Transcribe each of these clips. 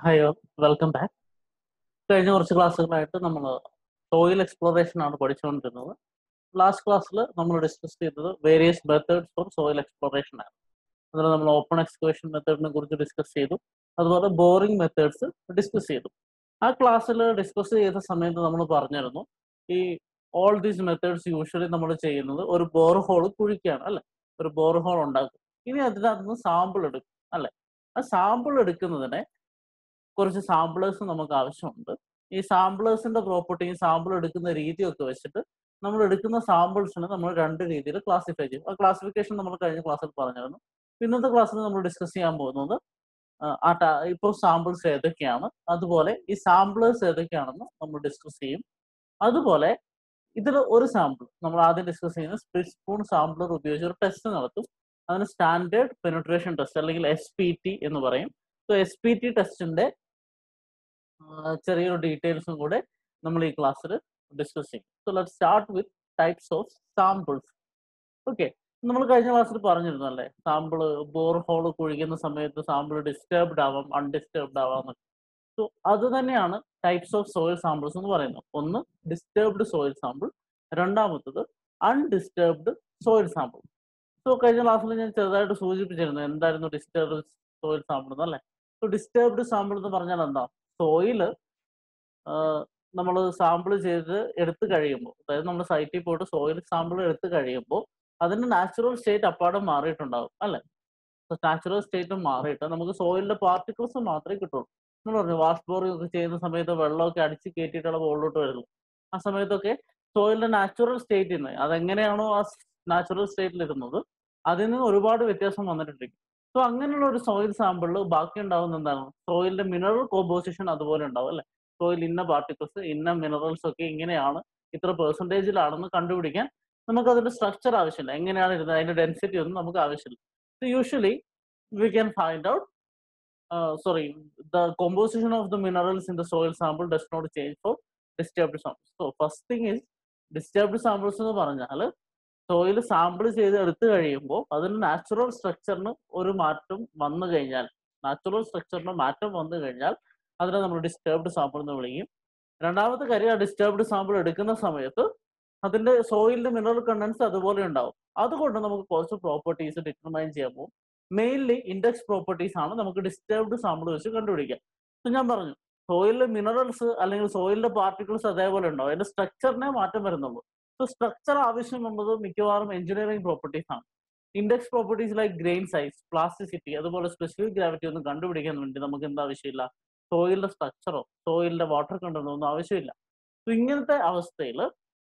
Hi welcome back കഴിഞ്ഞ കുറച്ച് ക്ലാസ്സുകളായിട്ട് നമ്മൾ സോയിൽ എക്സ്പ്ലോറേഷൻ ആണ് പഠിച്ചുകൊണ്ടിരുന്നത് ലാസ്റ്റ് ക്ലാസ്സിൽ നമ്മൾ ഡിസ്കസ് ചെയ്തത് various methods for soil exploration ആണ് അതിൽ നമ്മൾ ഓപ്പൺ എക്സ്കവേഷൻ മെത്തേഡിനെ കുറിച്ച് ഡിസ്കസ് ചെയ്തു അതുപോലെ ബോറിംഗ് മെത്തേഡ്സ് ഡിസ്കസ് ചെയ്തു ആ ക്ലാസ്സിൽ ഡിസ്കസ് ചെയ്ത സമയത്ത് നമ്മൾ പറഞ്ഞിരുന്നു ഈ ഓൾ ദീസ് മെത്തേഡ്സ് യൂഷ്വലി നമ്മൾ ചെയ്യുന്നത് ഒരു ബോർ ഹോൾ കുഴിക്കുകയാണ് അല്ലെ ഒരു ബോർ ഹോൾ ഉണ്ടാക്കും ഇനി അതിനകത്ത് നിന്ന് സാമ്പിൾ എടുക്കും അല്ലെ ആ സാമ്പിൾ എടുക്കുന്നതിനെ കുറച്ച് സാമ്പിളേഴ്സ് നമുക്ക് ആവശ്യമുണ്ട് ഈ സാമ്പിളേഴ്സിന്റെ പ്രോപ്പർട്ടിയും സാമ്പിൾ എടുക്കുന്ന രീതിയും ഒക്കെ വെച്ചിട്ട് നമ്മൾ എടുക്കുന്ന സാമ്പിൾസിനെ നമ്മൾ രണ്ട് രീതിയിൽ ക്ലാസിഫൈ ചെയ്യും ആ ക്ലാസിഫിക്കേഷൻ നമ്മൾ കഴിഞ്ഞ ക്ലാസ്സിൽ പറഞ്ഞിരുന്നു ഇന്നത്തെ ക്ലാസ്സിൽ നമ്മൾ ഡിസ്കസ് ചെയ്യാൻ പോകുന്നത് ആ, ആ ട- ഇപ്പോൾ സാമ്പിൾസ് ഏതൊക്കെയാണ് അതുപോലെ ഈ സാമ്പിളേഴ്സ് ഏതൊക്കെയാണെന്ന് നമ്മൾ ഡിസ്കസ് ചെയ്യും അതുപോലെ ഇതിൽ ഒരു സാമ്പിൾ നമ്മൾ ആദ്യം ഡിസ്കസ് ചെയ്യുന്ന സ്പ്ലിറ്റ് സ്പൂൺ സാമ്പിളർ ഉപയോഗിച്ച് ഒരു ടെസ്റ്റ് നടത്തും അതിന് സ്റ്റാൻഡേർഡ് പെനിട്രേഷൻ ടെസ്റ്റ് അല്ലെങ്കിൽ എസ് പി ടി എന്ന് പറയും സോ എസ് പി ടി ടെസ്റ്റിന്റെ ചെറിയൊരു ഡീറ്റെയിൽസും കൂടെ നമ്മൾ ഈ ക്ലാസ്സിൽ ഡിസ്കസ് ചെയ്യും so let start with types of samples okay നമ്മൾ കഴിഞ്ഞ ക്ലാസ്സിൽ പറഞ്ഞിരുന്നു അല്ലേ സാമ്പിൾ ബോർ ഹോൾ കുഴിക്കുന്ന സമയത്ത് സാമ്പിൾ ഡിസ്റ്റർബ്ഡ് ആവാം അൺഡിസ്റ്റർബ്ഡ് ആവാം സോ അത് തന്നെയാണ് ടൈപ്സ് ഓഫ് സോയിൽ സാമ്പിൾസ് എന്ന് പറയുന്നത് ഒന്ന് ഡിസ്റ്റർബ്ഡ് സോയിൽ സാമ്പിൾ രണ്ടാമത്തത് അൺഡിസ്റ്റർബ്ഡ് സോയിൽ സാമ്പിൾ സോ കഴിഞ്ഞ ക്ലാസ്സിൽ ഞാൻ ചെറുതായിട്ട് സൂചിപ്പിച്ചിരുന്നു എന്തായിരുന്നു ഡിസ്റ്റർബ്ഡ് സോയിൽ സാമ്പിൾ എന്നല്ലേ സോ ഡിസ്റ്റർബ്ഡ് സാമ്പിൾ എന്ന് പറഞ്ഞാൽ എന്താ സോയില് നമ്മൾ സാമ്പിൾ ചെയ്ത് എടുത്തു കഴിയുമ്പോൾ അതായത് നമ്മൾ സൈറ്റിൽ പോയിട്ട് സോയിൽ സാമ്പിൾ എടുത്തു കഴിയുമ്പോൾ അതിന്റെ നാച്ചുറൽ സ്റ്റേറ്റ് അപ്പാടെ മാറിയിട്ടുണ്ടാവും അല്ലെ നാച്ചുറൽ സ്റ്റേറ്റ് മാറിയിട്ട് നമുക്ക് സോയിലിന്റെ പാർട്ടിക്കിൾസ് മാത്രമേ കിട്ടുള്ളൂ നമ്മൾ പറഞ്ഞു വാഷ് ബോറിംഗ് ഒക്കെ ചെയ്യുന്ന സമയത്ത് വെള്ളമൊക്കെ അടിച്ച് കയറ്റിയിട്ടുള്ള ബോളിലോട്ട് വരുള്ളൂ ആ സമയത്തൊക്കെ സോയിലിന്റെ നാച്ചുറൽ സ്റ്റേറ്റിൽ നിന്ന് അതെങ്ങനെയാണോ ആ നാച്ചുറൽ സ്റ്റേറ്റിൽ ഇരുന്നത് അതിൽ നിന്ന് ഒരുപാട് വ്യത്യാസം വന്നിട്ടുണ്ട് സോ അങ്ങനെയുള്ള ഒരു സോയിൽ സാമ്പിളിൽ ബാക്കി ഉണ്ടാവുന്ന എന്താണ് സോയിലിന്റെ മിനറൽ കോമ്പോസിഷൻ അതുപോലെ ഉണ്ടാവും അല്ലെ സോയിൽ ഇന്ന പാർട്ടിക്കിൾസ് ഇന്ന മിനറൽസ് ഒക്കെ ഇങ്ങനെയാണ് ഇത്ര പെർസെൻറ്റേജിലാണെന്ന് കണ്ടുപിടിക്കാൻ നമുക്ക് അതിന്റെ സ്ട്രക്ചർ ആവശ്യമില്ല എങ്ങനെയാണ് ഇരുന്നത് അതിന്റെ ഡെൻസിറ്റി ഒന്നും നമുക്ക് ആവശ്യമില്ല so usually we can find out sorry the composition of the minerals in the soil sample does not change for disturbed samples so first thing is disturbed samples എന്ന് പറഞ്ഞാൽ സോയിൽ സാമ്പിൾ ചെയ്ത് എടുത്തു കഴിയുമ്പോൾ അതിന് natural സ്ട്രക്ചറിന് ഒരു മാറ്റം വന്നു കഴിഞ്ഞാൽ നാച്ചുറൽ സ്ട്രക്ചറിന് മാറ്റം വന്നു കഴിഞ്ഞാൽ അതിനെ നമ്മൾ ഡിസ്റ്റർബ്ഡ് സാമ്പിൾ എന്ന് വിളിക്കും രണ്ടാമത്തെ കാര്യം ആ ഡിസ്റ്റർബ്ഡ് സാമ്പിൾ എടുക്കുന്ന സമയത്ത് അതിന്റെ സോയിലിന്റെ മിനറൽ കണ്ടൻസ് അതുപോലെ ഉണ്ടാവും അതുകൊണ്ട് നമുക്ക് കുറച്ച് പ്രോപ്പർട്ടീസ് ഡിറ്റർമൈൻ ചെയ്യാൻ പോകും മെയിൻലി ഇൻഡെക്സ് പ്രോപ്പർട്ടീസ് ആണ് നമുക്ക് ഡിസ്റ്റർബ്ഡ് സാമ്പിൾ വെച്ച് കണ്ടുപിടിക്കാം So ഞാൻ പറഞ്ഞു സോയിലിലെ മിനറൽസ് അല്ലെങ്കിൽ സോയിലിന്റെ പാർട്ടിക്കിൾസ് അതേപോലെ ഉണ്ടാവും അതിന്റെ സ്ട്രക്ചറിനെ മാറ്റം വരുന്നുള്ളൂ സോ സ്ട്രക്ചർ ആവശ്യമുള്ളത് മിക്കവാറും എഞ്ചിനീയറിംഗ് പ്രോപ്പർട്ടീസ് ആണ് index properties like grain size plasticity അതുപോലെ സ്പെസിഫിക് ഗ്രാവിറ്റി ഒന്നും കണ്ടുപിടിക്കാൻ വേണ്ടി നമുക്ക് എന്താ ആവശ്യമില്ല സോയിലിന്റെ സ്ട്രക്ചറോ സോയിലിന്റെ വാട്ടർ കണ്ടന്റോ ഒന്നും ആവശ്യമില്ല സോ ഇങ്ങനത്തെ അവസ്ഥയിൽ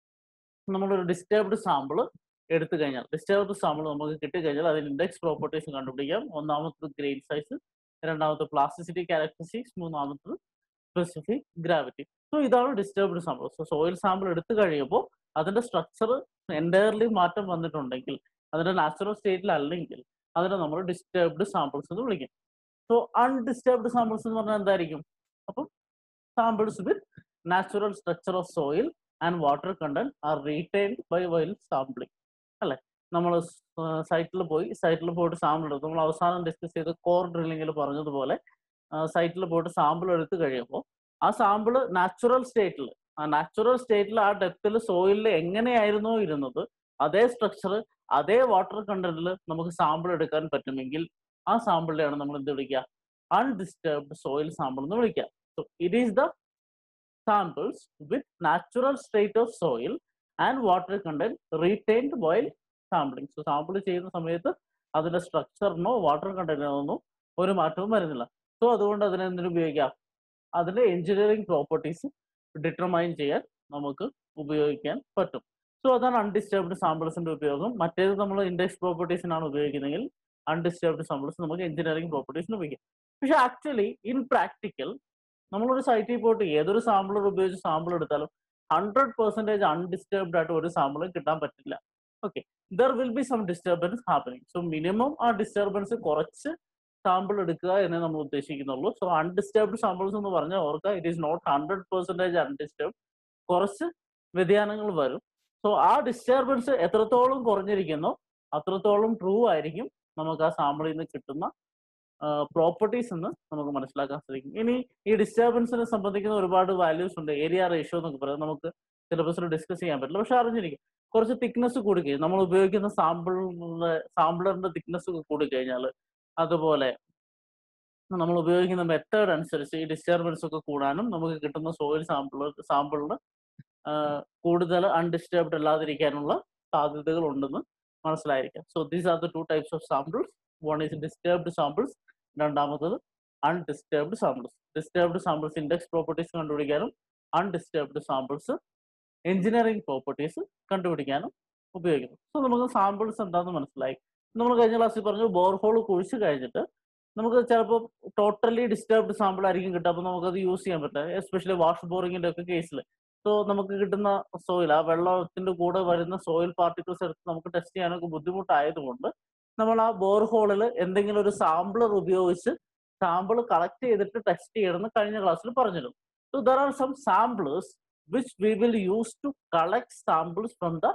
നമ്മളൊരു ഡിസ്റ്റർബ്ഡ് സാമ്പിൾ എടുത്തു കഴിഞ്ഞാൽ ഡിസ്റ്റർബ്ഡ് സാമ്പിൾ നമുക്ക് കിട്ടിക്കഴിഞ്ഞാൽ അതിന് ഇൻഡെക്സ് പ്രോപ്പർട്ടീസ് കണ്ടുപിടിക്കാം ഒന്നാമത്തത് ഗ്രെയിൻ സൈസ് രണ്ടാമത്തെ പ്ലാസ്റ്റിസിറ്റി ക്യാരക്ടറിസ്റ്റിക്സ് മൂന്നാമത്തത് സ്പെസിഫിക് ഗ്രാവിറ്റി സോ ഇതാണ് disturbed sample so soil sample എടുത്തു കഴിയുമ്പോൾ അതിന്റെ സ്ട്രക്ചർ എൻറ്റയർലി മാറ്റം വന്നിട്ടുണ്ടെങ്കിൽ അതിന്റെ നാച്ചുറൽ സ്റ്റേറ്റിൽ അല്ലെങ്കിൽ അതിനെ നമ്മൾ ഡിസ്റ്റർബ്ഡ് സാമ്പിൾസ് എന്ന് വിളിക്കും സോ അൺഡിസ്റ്റർബ്ഡ് സാമ്പിൾസ് എന്ന് പറഞ്ഞാൽ എന്തായിരിക്കും അപ്പം samples with natural structure of soil and water content are retained by while sampling അല്ലെ നമ്മൾ സൈറ്റിൽ പോയി സൈറ്റിൽ പോയിട്ട് സാമ്പിൾ എടുത്തു നമ്മൾ അവസാനം ഡിസ്കസ് ചെയ്ത് കോർ ഡ്രില്ലിങ്ങിൽ പറഞ്ഞതുപോലെ സൈറ്റിൽ പോയിട്ട് സാമ്പിൾ എടുത്തു കഴിയുമ്പോൾ ആ സാമ്പിൾ നാച്ചുറൽ സ്റ്റേറ്റിൽ ആ നാച്ചുറൽ സ്റ്റേറ്റിൽ ആ ഡെപ്തിൽ സോയിലിൽ എങ്ങനെയായിരുന്നോ ഇരുന്നത് അതേ സ്ട്രക്ചർ അതേ വാട്ടർ കണ്ടന്റിൽ നമുക്ക് സാമ്പിൾ എടുക്കാൻ പറ്റുമെങ്കിൽ ആ സാമ്പിളിനെയാണ് നമ്മൾ എന്ത് വിളിക്കുക അൺഡിസ്റ്റർബ്ഡ് സോയിൽ സാമ്പിൾ എന്ന് വിളിക്കുക so it is the samples with natural state of soil and water content retained while sampling so sample ചെയ്യുന്ന സമയത്ത് അതിന്റെ സ്ട്രക്ചറിനോ വാട്ടർ കണ്ടന്റിനോ ഒരു മാറ്റവും വരുന്നില്ല സോ അതുകൊണ്ട് അതിനെ എന്തിനു ഉപയോഗിക്കാം അതിന്റെ എഞ്ചിനീയറിംഗ് പ്രോപ്പർട്ടീസ് ഡിറ്റർമൈൻ ചെയ്യാൻ നമുക്ക് ഉപയോഗിക്കാൻ പറ്റും സോ അതാണ് അൺഡിസ്റ്റർബ്ഡ് സാമ്പിൾസിന്റെ ഉപയോഗം മറ്റേത് നമ്മൾ ഇൻഡെക്സ് പ്രോപ്പർട്ടീസിനാണ് ഉപയോഗിക്കുന്നതെങ്കിൽ അൺഡിസ്റ്റർബ്ഡ് സാമ്പിൾസ് നമുക്ക് എഞ്ചിനീയറിംഗ് പ്രോപ്പർട്ടീസിന് ഉപയോഗിക്കാം പക്ഷെ ആക്ച്വലി ഇൻ പ്രാക്ടിക്കൽ നമ്മളൊരു സൈറ്റിൽ പോയിട്ട് ഏതൊരു സാമ്പിളർ ഉപയോഗിച്ച് സാമ്പിൾ എടുത്താലും ഹൺഡ്രഡ് പെർസെൻറ്റേജ് അൺഡിസ്റ്റർബ്ഡ് ആയിട്ട് ഒരു സാമ്പിളും കിട്ടാൻ പറ്റില്ല okay there will be some disturbance happening so minimum ആ ഡിസ്റ്റർബൻസ് കുറച്ച് സാമ്പിൾ എടുക്കുക എന്നേ നമ്മൾ ഉദ്ദേശിക്കുന്നുള്ളൂ സോ അൺഡിസ്റ്റർബ്ഡ് സാമ്പിൾസ് എന്ന് പറഞ്ഞാൽ ഓർക്കുക it is not hundred percentage undisturbed കുറച്ച് വ്യതിയാനങ്ങൾ വരും സോ ആ ഡിസ്റ്റർബൻസ് എത്രത്തോളം കുറഞ്ഞിരിക്കുന്നോ അത്രത്തോളം ട്രൂ ആയിരിക്കും നമുക്ക് ആ സാമ്പിളിൽ നിന്ന് കിട്ടുന്ന പ്രോപ്പർട്ടീസ് എന്ന് നമുക്ക് മനസ്സിലാക്കാൻ സാധിക്കും ഇനി ഈ ഡിസ്റ്റർബൻസിനെ സംബന്ധിക്കുന്ന ഒരുപാട് വാല്യൂസ് ഉണ്ട് ഏരിയ റേഷ്യോ എന്നൊക്കെ പറയുന്നത് നമുക്ക് സിലബസിൽ ഡിസ്കസ് ചെയ്യാൻ പറ്റില്ല പക്ഷെ അറിഞ്ഞിരിക്കും കുറച്ച് തിക്നെസ് കൂടി കഴിഞ്ഞാൽ നമ്മൾ ഉപയോഗിക്കുന്ന സാമ്പിളിന്റെ സാമ്പിളറിന്റെ തിക്നെസ് കൂടി കഴിഞ്ഞാൽ അതുപോലെ നമ്മൾ ഉപയോഗിക്കുന്ന മെത്തേഡ് അനുസരിച്ച് ഈ ഡിസ്റ്റർബൻസ് ഒക്കെ കൂടാനും നമുക്ക് കിട്ടുന്ന സോയിൽ സാമ്പിൾ സാമ്പിളിന് കൂടുതൽ അൺഡിസ്റ്റർബ്ഡ് അല്ലാതിരിക്കാനുള്ള സാധ്യതകൾ ഉണ്ടെന്ന് മനസ്സിലായിരിക്കാം so these are the two types of samples one is disturbed samples രണ്ടാമത്തത് undisturbed samples disturbed samples index properties കണ്ടുപിടിക്കാനും അൺഡിസ്റ്റർബ്ഡ് സാമ്പിൾസ് എഞ്ചിനീയറിംഗ് പ്രോപ്പർട്ടീസ് കണ്ടുപിടിക്കാനും ഉപയോഗിക്കുന്നു സോ നമുക്ക് സാമ്പിൾസ് എന്താണെന്ന് മനസ്സിലായി നമ്മൾ കഴിഞ്ഞ ക്ലാസ്സിൽ പറഞ്ഞു ബോർഹോൾ കുഴിച്ച് കഴിഞ്ഞിട്ട് നമുക്ക് ചിലപ്പോൾ ടോട്ടലി ഡിസ്റ്റർബ്ഡ് സാമ്പിൾ ആയിരിക്കും കിട്ടുക അപ്പോൾ നമുക്കത് യൂസ് ചെയ്യാൻ പറ്റില്ല എസ്പെഷ്യലി വാഷ് ബോറിങ്ങിന്റെ ഒക്കെ കേസിൽ സോ നമുക്ക് കിട്ടുന്ന സോയിൽ ആ വെള്ളത്തിന്റെ കൂടെ വരുന്ന സോയിൽ പാർട്ടിക്കിൾസ് എടുത്ത് നമുക്ക് ടെസ്റ്റ് ചെയ്യാനൊക്കെ ബുദ്ധിമുട്ടായതുകൊണ്ട് നമ്മൾ ആ ബോർഹോളിൽ എന്തെങ്കിലും ഒരു സാമ്പിളർ ഉപയോഗിച്ച് സാമ്പിൾ കളക്ട് ചെയ്തിട്ട് ടെസ്റ്റ് ചെയ്യണമെന്ന് കഴിഞ്ഞ ക്ലാസ്സിൽ പറഞ്ഞിരുന്നു so there are some samplers which we will use to collect samples from the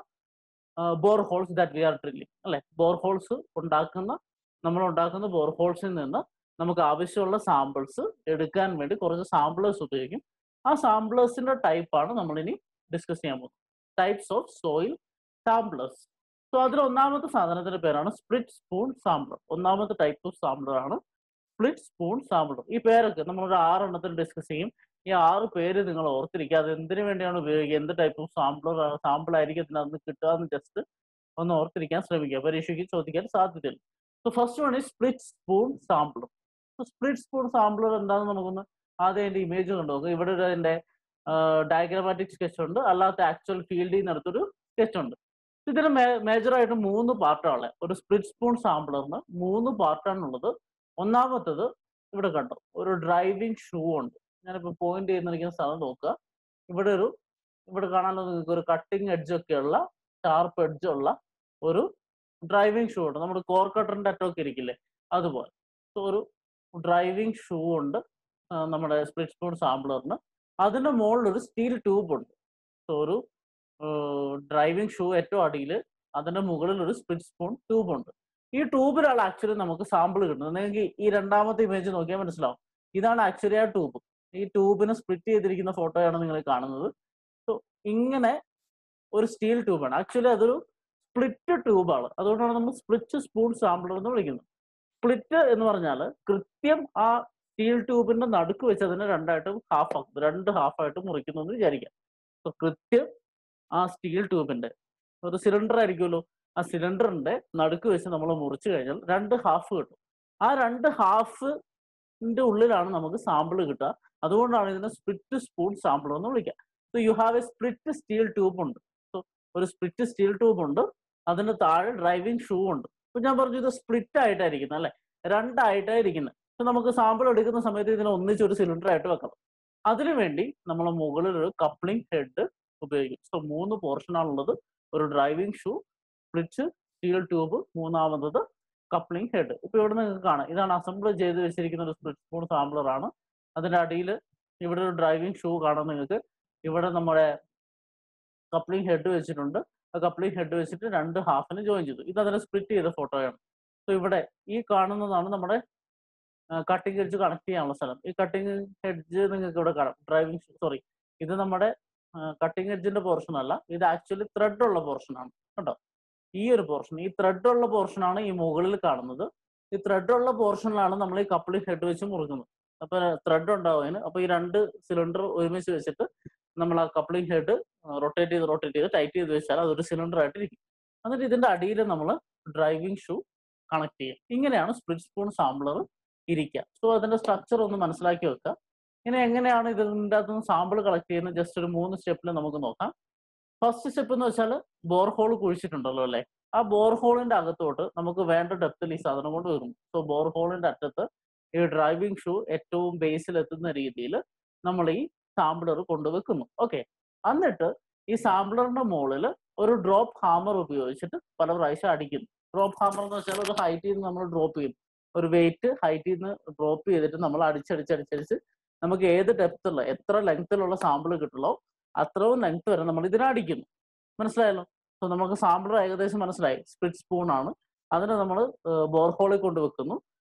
boreholes that we are drilling അല്ലെ ബോർഹോൾസ് ഉണ്ടാക്കുന്ന നമ്മൾ ഉണ്ടാക്കുന്ന ബോർഹോൾസിൽ നിന്ന് നമുക്ക് ആവശ്യമുള്ള സാമ്പിൾസ് എടുക്കാൻ വേണ്ടി കുറച്ച് സാമ്പിളേഴ്സ് ഉപയോഗിക്കും ആ സാമ്പിളേഴ്സിന്റെ ടൈപ്പാണ് നമ്മൾ ഇനി ഡിസ്കസ് ചെയ്യാൻ പോകുന്നത് types of soil samplers so അതിൽ ഒന്നാമത്തെ സാധനത്തിന്റെ പേരാണ് സ്പ്ലിറ്റ് സ്പൂൺ സാമ്പിളർ ഒന്നാമത്തെ ടൈപ്പ് ഓഫ് സാമ്പിളർ ആണ് സ്പ്ലിറ്റ് സ്പൂൺ സാമ്പിളർ ഈ പേരൊക്കെ നമ്മളൊരു ആറെണ്ണത്തിൽ ഡിസ്കസ് ചെയ്യും ഈ ആറ് പേര് നിങ്ങൾ ഓർത്തിരിക്കുക അത് എന്തിനു വേണ്ടിയാണ് ഉപയോഗിക്കുക എന്ത് ടൈപ്പ് ഓഫ് സാമ്പിളർ സാമ്പിൾ ആയിരിക്കും ഇതിനകത്ത് കിട്ടുക എന്ന് ജസ്റ്റ് ഒന്ന് ഓർത്തിരിക്കാൻ ശ്രമിക്കുക പരീക്ഷയ്ക്ക് ചോദിക്കാൻ സാധ്യതയില്ല സോ ഫസ്റ്റ് വൺ ഈ split spoon sampler split spoon sampler എന്താണെന്ന് നമുക്കൊന്ന് ആദ്യം അതിന്റെ ഇമേജ് കണ്ടു നോക്കുക ഇവിടെ ഒരു അതിന്റെ ഡയഗ്രമാറ്റിക് സ്കെച്ച് ഉണ്ട് അല്ലാത്ത ആക്ച്വൽ ഫീൽഡിൽ നിന്ന് എടുത്തൊരു സ്കെച്ച് ഉണ്ട് ഇതിന് മേജർ ആയിട്ട് മൂന്ന് പാർട്ടാണ് ഒരു സ്പ്ലിറ്റ് സ്പൂൺ സാമ്പിളറിന് മൂന്ന് പാർട്ടാണുള്ളത് ഒന്നാമത്തത് ഇവിടെ കണ്ടു ഒരു ഡ്രൈവിംഗ് ഷൂ ഉണ്ട് ഞാനിപ്പോ പോയിന്റ് ചെയ്യുന്നിരിക്കുന്ന സ്ഥലം നോക്കുക ഇവിടെ ഒരു ഇവിടെ കാണാനോ നിങ്ങൾക്ക് ഒരു കട്ടിങ് എഡ്ജ് ഒക്കെ ഉള്ള ഷാർപ്പ് എഡ്ജ് ഉള്ള ഒരു ഡ്രൈവിംഗ് ഷൂ ഉണ്ട് നമ്മുടെ കോർ കട്ടറിന്റെ അറ്റമൊക്കെ ഇരിക്കില്ലേ അതുപോലെ സോ ഒരു ഡ്രൈവിംഗ് ഷൂ ഉണ്ട് നമ്മുടെ സ്പ്ലിറ്റ് സ്പൂൺ സാമ്പിളറിന് അതിന്റെ മുകളിൽ ഒരു സ്റ്റീൽ ട്യൂബ് ഉണ്ട് സോ ഒരു ഡ്രൈവിംഗ് ഷൂ ഏറ്റവും അടിയിൽ അതിന്റെ മുകളിൽ ഒരു സ്പ്ലിറ്റ് സ്പൂൺ ട്യൂബ് ഉണ്ട് ഈ ട്യൂബിലാണ് ആക്ച്വലി നമുക്ക് സാമ്പിൾ കിട്ടുന്നത് നിങ്ങൾക്ക് ഈ രണ്ടാമത്തെ ഇമേജ് നോക്കിയാൽ മനസ്സിലാവും ഇതാണ് ആക്ച്വലി ആ ട്യൂബ് ഈ ട്യൂബിനെ സ്പ്ലിറ്റ് ചെയ്തിരിക്കുന്ന ഫോട്ടോയാണ് നിങ്ങൾ കാണുന്നത് സോ ഇങ്ങനെ ഒരു സ്റ്റീൽ ട്യൂബാണ് ആക്ച്വലി അതൊരു സ്പ്ലിറ്റ് ട്യൂബാണ് അതുകൊണ്ടാണ് നമ്മൾ സ്പ്ലിറ്റ് സ്പൂൺ സാമ്പിളർ എന്ന് വിളിക്കുന്നത് സ്പ്ലിറ്റ് എന്ന് പറഞ്ഞാൽ കൃത്യം ആ സ്റ്റീൽ ട്യൂബിന്റെ നടുക്ക് വെച്ച് അതിനെ രണ്ടായിട്ടും ഹാഫ് ആക്കും രണ്ട് ഹാഫ് ആയിട്ട് മുറിക്കുന്നു എന്ന് വിചാരിക്കാം സോ കൃത്യം ആ സ്റ്റീൽ ട്യൂബിന്റെ ഒരു സിലിണ്ടർ ആയിരിക്കുമല്ലോ ആ സിലിണ്ടറിന്റെ നടുക്ക് വെച്ച് നമ്മൾ മുറിച്ചു കഴിഞ്ഞാൽ രണ്ട് ഹാഫ് കിട്ടും ആ രണ്ട് ഹാഫിന്റെ ഉള്ളിലാണ് നമുക്ക് സാമ്പിൾ കിട്ടുക അതുകൊണ്ടാണ് ഇതിനെ സ്പ്ലിറ്റ് സ്പൂൺ സാമ്പിൾ എന്ന് വിളിക്കുക so you have a split steel tube ഉണ്ട് സോ ഒരു സ്പ്ലിറ്റ് സ്റ്റീൽ ട്യൂബ് ഉണ്ട് അതിന്റെ താഴെ ഡ്രൈവിംഗ് ഷൂ ഉണ്ട് അപ്പൊ ഞാൻ പറഞ്ഞു ഇത് സ്പ്ലിറ്റ് ആയിട്ടായിരിക്കുന്നത് അല്ലെ രണ്ടായിട്ടായിരിക്കുന്നത് അപ്പൊ നമുക്ക് സാമ്പിൾ എടുക്കുന്ന സമയത്ത് ഇതിനെ ഒന്നിച്ച് ഒരു സിലിണ്ടർ ആയിട്ട് വെക്കണം അതിനുവേണ്ടി നമ്മൾ മുകളിൽ ഒരു കപ്ലിംഗ് ഹെഡ് ഉപയോഗിക്കും സോ മൂന്ന് പോർഷൻ ആണുള്ളത് ഒരു driving shoe split steel tube മൂന്നാമത്തത് കപ്ലിംഗ് ഹെഡ് ഇപ്പൊ ഇവിടെ നിങ്ങൾക്ക് കാണാം ഇതാണ് അസംബിൾ ചെയ്ത് വെച്ചിരിക്കുന്ന ഒരു സ്പ്ലിറ്റ് സ്പൂൺ സാമ്പിളർ ആണ് അതിന്റെ അടിയിൽ ഇവിടെ ഒരു ഡ്രൈവിംഗ് ഷൂ കാണാം നിങ്ങൾക്ക് ഇവിടെ നമ്മുടെ കപ്ലിംഗ് ഹെഡ് വെച്ചിട്ടുണ്ട് ആ കപ്ലിംഗ് ഹെഡ് വെച്ചിട്ട് രണ്ട് ഹാഫിന് ജോയിൻ ചെയ്തു ഇത് അതിനെ സ്പ്ലിറ്റ് ചെയ്ത ഫോട്ടോയാണ് സോ ഇവിടെ ഈ കാണുന്നതാണ് നമ്മുടെ കട്ടിംഗ് എഡ്ജ് കണക്ട് ചെയ്യാനുള്ള സ്ഥലം ഈ കട്ടിംഗ് എഡ്ജ് നിങ്ങൾക്ക് ഇവിടെ കാണാം ഡ്രൈവിംഗ് സോറി ഇത് നമ്മുടെ കട്ടിംഗ് എഡ്ജിന്റെ പോർഷൻ അല്ല ഇത് ആക്ച്വലി ത്രെഡ് ഉള്ള പോർഷൻ ആണ് കേട്ടോ ഈ ഒരു പോർഷൻ ഈ ത്രെഡ് ഉള്ള പോർഷൻ ആണ് ഈ മുകളിൽ കാണുന്നത് ഈ ത്രെഡ് ഉള്ള പോർഷനിലാണ് നമ്മൾ ഈ കപ്ലിംഗ് ഹെഡ് വെച്ച് മുറുക്കുന്നത് അപ്പൊ ത്രെഡ് ഉണ്ടാവും അതിന് അപ്പൊ ഈ രണ്ട് സിലിണ്ടർ ഒരുമിച്ച് വെച്ചിട്ട് നമ്മൾ ആ കപ്ലിംഗ് ഹെഡ് റൊട്ടേറ്റ് ചെയ്ത് റൊട്ടേറ്റ് ചെയ്ത് ടൈറ്റ് ചെയ്ത് വെച്ചാൽ അതൊരു സിലിണ്ടർ ആയിട്ട് ഇരിക്കും എന്നിട്ട് ഇതിന്റെ അടിയിൽ നമ്മൾ ഡ്രൈവിംഗ് ഷൂ കണക്ട് ചെയ്യും ഇങ്ങനെയാണ് സ്പ്ലിറ്റ് സ്പൂൺ സാമ്പിളർ ഇരിക്കുക സോ അതിന്റെ സ്ട്രക്ചർ ഒന്ന് മനസ്സിലാക്കി വെക്കുക ഇനി എങ്ങനെയാണ് ഇതിൻ്റെ അകത്ത് നിന്ന് സാമ്പിൾ കളക്ട് ചെയ്യുന്നത് ജസ്റ്റ് ഒരു മൂന്ന് സ്റ്റെപ്പിൽ നമുക്ക് നോക്കാം ഫസ്റ്റ് സ്റ്റെപ്പ് എന്ന് വെച്ചാൽ ബോർഹോൾ കുഴിച്ചിട്ടുണ്ടല്ലോ അല്ലെ ആ ബോർഹോളിന്റെ അകത്തോട്ട് നമുക്ക് വേണ്ട ഡെപ്തിൽ ഈ സാധനം കൊണ്ട് വരും സോ ബോർഹോളിന്റെ അറ്റത്ത് ഈ ഡ്രൈവിംഗ് ഷൂ ഏറ്റവും ബേസിൽ എത്തുന്ന രീതിയിൽ നമ്മൾ ഈ സാമ്പിളർ കൊണ്ടുവെക്കുന്നു ഓക്കെ എന്നിട്ട് ഈ സാമ്പിളറിന്റെ മുകളിൽ ഒരു ഡ്രോപ്പ് ഹാമർ ഉപയോഗിച്ചിട്ട് പല പ്രാവശ്യം അടിക്കുന്നു ഡ്രോപ്പ് ഹാമർ എന്ന് വെച്ചാൽ ഒരു ഹൈറ്റിൽ നിന്ന് നമ്മൾ ഡ്രോപ്പ് ചെയ്യും ഒരു വെയിറ്റ് ഹൈറ്റിൽ നിന്ന് ഡ്രോപ്പ് ചെയ്തിട്ട് നമ്മൾ അടിച്ചടിച്ചടിച്ചടിച്ച് നമുക്ക് ഏത് ഡെപ്തുള്ള എത്ര ലെങ്ത്തിലുള്ള സാമ്പിൾ കിട്ടുള്ളോ അത്രയും ലെങ്ത് വരെ നമ്മൾ ഇതിനെ അടിക്കുന്നു മനസ്സിലായല്ലോ സോ നമുക്ക് സാമ്പിൾ ഏകദേശം മനസ്സിലായി സ്പ്ലിറ്റ് സ്പൂൺ ആണ് അതിനെ നമ്മൾ ബോർഹോളിൽ കൊണ്ട് വെക്കുന്നു